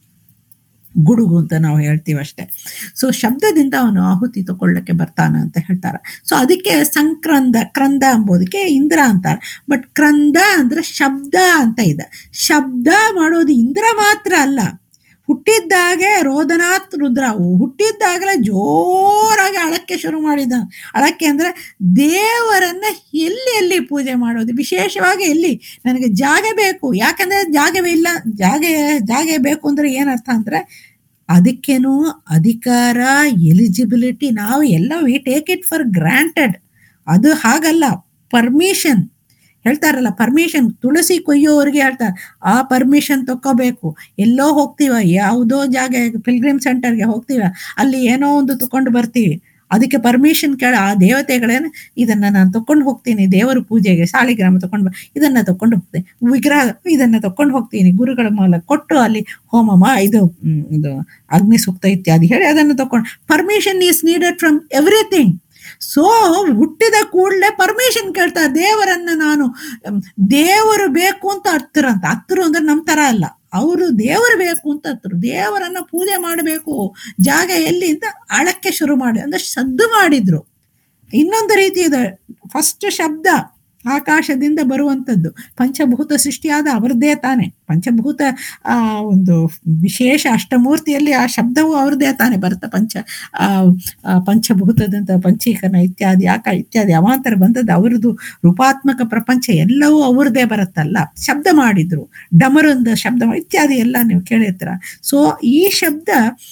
ಗುಡುಗು ಅಂತ ನಾವು ಹೇಳ್ತೀವಿ ಅಷ್ಟೇ ಸೊ ಶಬ್ದದಿಂದ ಅವನು ಆಹುತಿ ತಗೊಳ್ಳಕ್ಕೆ ಬರ್ತಾನ ಅಂತ ಹೇಳ್ತಾರೆ ಸೊ ಅದಕ್ಕೆ ಸಂಕ್ರಂದ ಕ್ರಂದ ಅಂಬೋದಕ್ಕೆ ಇಂದ್ರ ಅಂತಾರೆ ಬಟ್ ಕ್ರಂದ ಅಂದ್ರೆ ಶಬ್ದ ಅಂತ ಇದೆ ಶಬ್ದ ಮಾಡೋದು ಇಂದ್ರ ಮಾತ್ರ ಅಲ್ಲ ಹುಟ್ಟಿದ್ದಾಗೆ ರೋದನಾಥ್ ರುದ್ರ ಹುಟ್ಟಿದ್ದಾಗಲೇ ಜೋರಾಗಿ ಅಳಕ್ಕೆ ಶುರು ಮಾಡಿದ ಅಳಕ್ಕೆ ಅಂದ್ರೆ ದೇವರನ್ನ ಎಲ್ಲಿ ಎಲ್ಲಿ ಪೂಜೆ ಮಾಡೋದು ವಿಶೇಷವಾಗಿ ಎಲ್ಲಿ ನನಗೆ ಜಾಗ ಬೇಕು ಯಾಕಂದ್ರೆ ಜಾಗವೇ ಇಲ್ಲ ಜಾಗ ಜಾಗ ಬೇಕು ಅಂದ್ರೆ ಏನರ್ಥ ಅಂದ್ರೆ ಅದಕ್ಕೇನು ಅಧಿಕಾರ ಎಲಿಜಿಬಿಲಿಟಿ ನಾವು ಎಲ್ಲ we take it for granted ಅದು ಹಾಗಲ್ಲ ಪರ್ಮಿಷನ್ ಹೇಳ್ತಾರಲ್ಲ ಪರ್ಮಿಷನ್ ತುಳಸಿ ಕೊಯ್ಯೋರಿಗೆ ಹೇಳ್ತಾರೆ ಆ ಪರ್ಮಿಷನ್ ತಕ್ಕೋಬೇಕು ಎಲ್ಲೋ ಹೋಗ್ತೀವ ಯಾವುದೋ ಜಾಗ ಪಿಲ್ಗ್ರಿಮ್ ಸೆಂಟರ್ಗೆ ಹೋಗ್ತೀವ ಅಲ್ಲಿ ಏನೋ ಒಂದು ತಕೊಂಡು ಬರ್ತೀವಿ ಅದಕ್ಕೆ ಪರ್ಮಿಷನ್ ಕೇಳ ಆ ದೇವತೆಗಳೇನು ಇದನ್ನ ನಾನು ತಕೊಂಡು ಹೋಗ್ತೀನಿ ದೇವರ ಪೂಜೆಗೆ ಸಾಲಿಗ್ರಾಮ ತಕೊಂಡು ಇದನ್ನ ತಕೊಂಡು ಹೋಗ್ತೀನಿ ವಿಗ್ರಹ ಇದನ್ನ ತಕೊಂಡು ಹೋಗ್ತೀನಿ ಗುರುಗಳ ಮೂಲಕ ಕೊಟ್ಟು ಅಲ್ಲಿ ಹೋಮ ಮಾ ಇದು ಹ್ಮ್, ಇದು ಅಗ್ನಿ ಸೂಕ್ತ ಇತ್ಯಾದಿ ಹೇಳಿ ಅದನ್ನು ತಕೊಂಡು permission is needed from everything so ಹುಟ್ಟಿದ ಕೂಡಲೇ ಪರ್ಮಿಷನ್ ಕೇಳ್ತಾರೆ ದೇವರನ್ನ ನಾನು ಮ್, ದೇವರು ಬೇಕು ಅಂತ ಹತ್ತಿರಂತ ಹತ್ತಿರ ಅಂದ್ರೆ ನಮ್ಮ ತರ ಅಲ್ಲ ಅವರು ದೇವರು ಬೇಕು ಅಂತ ಹತ್ತರು ದೇವರನ್ನ ಪೂಜೆ ಮಾಡಬೇಕು ಜಾಗ ಎಲ್ಲಿ ಅಂತ ಆಳಕ್ಕೆ ಶುರು ಮಾಡಿ ಅಂದ್ರೆ ಸದ್ದು ಮಾಡಿದ್ರು ಇನ್ನೊಂದು ರೀತಿ ಇದೆ ಫಸ್ಟ್ ಶಬ್ದ ಆಕಾಶದಿಂದ ಬರುವಂಥದ್ದು ಪಂಚಭೂತ ಸೃಷ್ಟಿಯಾದ ಅವರದೇ ತಾನೆ ಪಂಚಭೂತ ಆ ಒಂದು ವಿಶೇಷ ಅಷ್ಟಮೂರ್ತಿಯಲ್ಲಿ ಆ ಶಬ್ದವು ಅವ್ರದ್ದೇ ತಾನೆ ಬರುತ್ತೆ ಪಂಚ ಆ ಆ ಪಂಚಭೂತದಂತ ಪಂಚೀಕರಣ ಇತ್ಯಾದಿ ಆಕ ಇತ್ಯಾದಿ ಅವಾಂತರ ಬಂದದ್ದು ಅವರದು ರೂಪಾತ್ಮಕ ಪ್ರಪಂಚ ಎಲ್ಲವೂ ಅವ್ರದ್ದೇ ಬರುತ್ತಲ್ಲ ಶಬ್ದ ಮಾಡಿದ್ರು ಡಮರಂದ ಶಬ್ದ ಮಾಡಿ- ಇತ್ಯಾದಿ ಎಲ್ಲ ನೀವು ಕೇಳಿರ್ತೀರ ಸೊ ಈ ಶಬ್ದ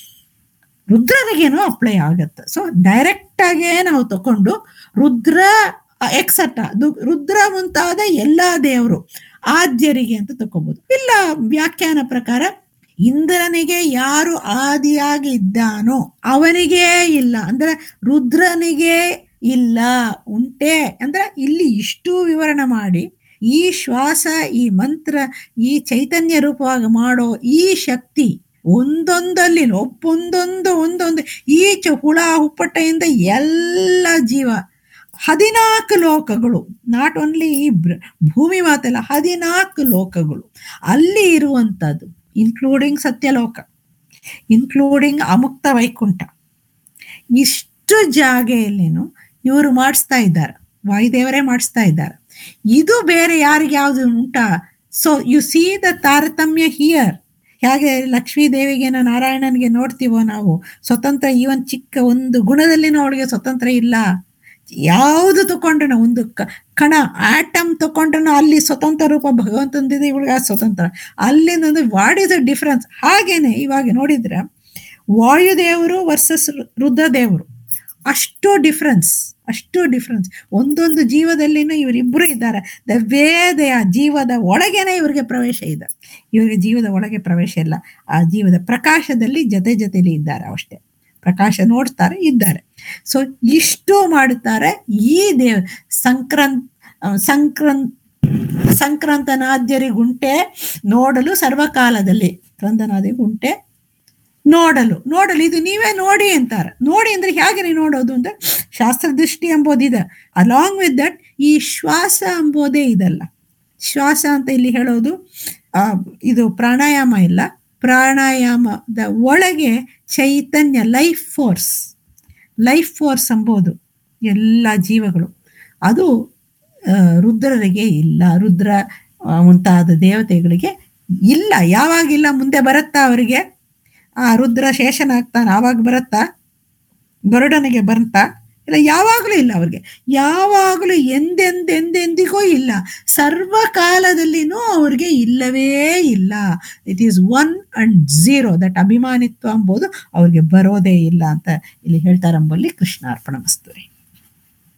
ರುದ್ರನಿಗೇನೋ ಅಪ್ಲೈ ಆಗತ್ತೆ ಸೊ ಡೈರೆಕ್ಟ್ ಆಗೇ ನಾವು ತಕೊಂಡು ರುದ್ರ ಎಕ್ಸೆಟ್ರ ರುದ್ರ ಮುಂತಾದ ಎಲ್ಲಾ ದೇವರು ಆದ್ಯರಿಗೆ ಅಂತ ತಕೋಬಹುದು ಇಲ್ಲ ವ್ಯಾಖ್ಯಾನ ಪ್ರಕಾರ ಇಂದ್ರನಿಗೆ ಯಾರು ಆದಿಯಾಗಿ ಇದ್ದಾನೋ ಅವನಿಗೇ ಇಲ್ಲ ಅಂದ್ರೆ ರುದ್ರನಿಗೆ ಇಲ್ಲ ಉಂಟೆ ಅಂದ್ರೆ ಇಲ್ಲಿ ಇಷ್ಟು ವಿವರಣೆ ಮಾಡಿ ಈ ಶ್ವಾಸ ಈ ಮಂತ್ರ ಈ ಚೈತನ್ಯ ರೂಪವಾಗಿ ಮಾಡೋ ಈ ಶಕ್ತಿ ಒಂದೊಂದಲ್ಲಿ ಒಬ್ಬೊಂದೊಂದು ಒಂದೊಂದು ಈಚೆ ಹುಳ ಹುಪ್ಪಟ್ಟೆಯಿಂದ ಎಲ್ಲ ಜೀವ ಹದಿನಾಲ್ಕು ಲೋಕಗಳು ನಾಟ್ ಓನ್ಲಿ ಈ ಬ್ರ- ಭೂಮಿ ಮಾತಲ್ಲ ಹದಿನಾಲ್ಕು ಲೋಕಗಳು ಅಲ್ಲಿ ಇರುವಂಥದ್ದು ಇನ್ಕ್ಲೂಡಿಂಗ್ ಸತ್ಯಲೋಕ ಇನ್ಕ್ಲೂಡಿಂಗ್ ಅಮುಕ್ತ ವೈಕುಂಠ ಇಷ್ಟು ಜಾಗೆಯಲ್ಲೇನು ಇವರು ಮಾಡಿಸ್ತಾ ಇದ್ದಾರೆ ವಾಯುದೇವರೇ ಮಾಡಿಸ್ತಾ ಇದ್ದಾರೆ ಇದು ಬೇರೆ ಯಾರಿಗೆ ಯಾವುದು ಉಂಟಾ ಸೊ ಯು ಸಿ ದ ತಾರತಮ್ಯ ಹಿಯರ್ ಹೇಗೆ ಲಕ್ಷ್ಮೀ ದೇವಿಗೇನೋ ನಾರಾಯಣನಿಗೆ ನೋಡ್ತೀವೋ ನಾವು ಸ್ವತಂತ್ರ ಈವನ್ ಚಿಕ್ಕ ಒಂದು ಗುಣದಲ್ಲಿನೂ ಅವಳಿಗೆ ಸ್ವತಂತ್ರ ಇಲ್ಲ ಯಾವುದು ತಗೊಂಡ್ರು ಒಂದು ಕ- ಕಣ ಆಟಮ್ ತಗೊಂಡ್ರು ಅಲ್ಲಿ ಸ್ವತಂತ್ರ ರೂಪ ಭಗವಂತಂದಿದೆ ಇವಳಿಗೆ ಆ ಸ್ವತಂತ್ರ ಅಲ್ಲಿಂದ ಒಂದು ವಾಟ್ ಇಸ್ ದ ಡಿಫ್ರೆನ್ಸ್ ಹಾಗೇನೆ ಇವಾಗ ನೋಡಿದ್ರೆ ವಾಯುದೇವರು ವರ್ಸಸ್ ರುದ್ರದೇವರು ಅಷ್ಟು ಡಿಫ್ರೆನ್ಸ್ ಅಷ್ಟು ಡಿಫ್ರೆನ್ಸ್ ಒಂದೊಂದು ಜೀವದಲ್ಲಿನೂ ಇವರಿಬ್ಬರು ಇದ್ದಾರೆ ದ ವೇದೆಯ ಜೀವದ ಒಳಗೇನೆ ಇವರಿಗೆ ಪ್ರವೇಶ ಇದೆ ಇವರಿಗೆ ಜೀವದ ಒಳಗೆ ಪ್ರವೇಶ ಇಲ್ಲ ಆ ಜೀವದ ಪ್ರಕಾಶದಲ್ಲಿ ಜೊತೆ ಜೊತೆಲಿ ಇದ್ದಾರೆ ಅಷ್ಟೇ ಪ್ರಕಾಶ ನೋಡ್ತಾರೆ ಇದ್ದಾರೆ ಸೊ ಇಷ್ಟು ಮಾಡುತ್ತಾರೆ ಈ ದೇವ ಸಂಕ್ರಾಂತ್ ಆ, ಸಂಕ್ರಾಂತ್ ಸಂಕ್ರಾಂತನಾದ್ಯರಿಗುಂಟೆ ನೋಡಲು ಸರ್ವಕಾಲದಲ್ಲಿ ಕ್ರಂದನಾದಿಗುಂಟೆ ನೋಡಲು ನೋಡಲು ಇದು ನೀವೇ ನೋಡಿ ಅಂತಾರೆ ನೋಡಿ ಅಂದ್ರೆ ಹೇಗೆ ನೀವು ನೋಡೋದು ಅಂದ್ರೆ ಶಾಸ್ತ್ರದೃಷ್ಟಿ ಎಂಬುದಿದೆ ಅಲಾಂಗ್ ವಿತ್ ದಟ್ ಈ ಶ್ವಾಸ ಎಂಬುದೇ ಇದಲ್ಲ ಶ್ವಾಸ ಅಂತ ಇಲ್ಲಿ ಹೇಳೋದು ಆ, ಇದು ಪ್ರಾಣಾಯಾಮ ಇಲ್ಲ ಪ್ರಾಣಾಯಾಮದ ಒಳಗೆ ಚೈತನ್ಯ ಲೈಫ್ ಫೋರ್ಸ್ ಲೈಫ್ ಫೋರ್ಸ್ ಎಂಬುದು ಎಲ್ಲ ಜೀವಗಳು ಅದು ಆ, ರುದ್ರರಿಗೆ ಇಲ್ಲ ರುದ್ರ ಆ, ಮುಂತಾದ ದೇವತೆಗಳಿಗೆ ಇಲ್ಲ ಯಾವಾಗಿಲ್ಲ ಮುಂದೆ ಬರುತ್ತಾ ಅವರಿಗೆ ಆ ರುದ್ರ ಶೇಷನಾಗ್ತಾನೆ ಆವಾಗ ಬರುತ್ತಾ ಗರುಡನಿಗೆ ಬರುತ್ತಾ ಇಲ್ಲ ಯಾವಾಗಲೂ ಇಲ್ಲ ಅವ್ರಿಗೆ ಯಾವಾಗಲೂ ಎಂದೆಂದೆಂದೆಂದಿಗೂ ಇಲ್ಲ ಸರ್ವಕಾಲದಲ್ಲಿನೂ ಅವ್ರಿಗೆ ಇಲ್ಲವೇ ಇಲ್ಲ it is one and zero that ಅಭಿಮಾನಿತ್ವ ಎಂಬುದು ಅವ್ರಿಗೆ ಬರೋದೇ ಇಲ್ಲ ಅಂತ ಇಲ್ಲಿ ಹೇಳ್ತಾರಂಬಲ್ಲಿ ಕೃಷ್ಣಾರ್ಪಣ ಮಸ್ತು ರೀ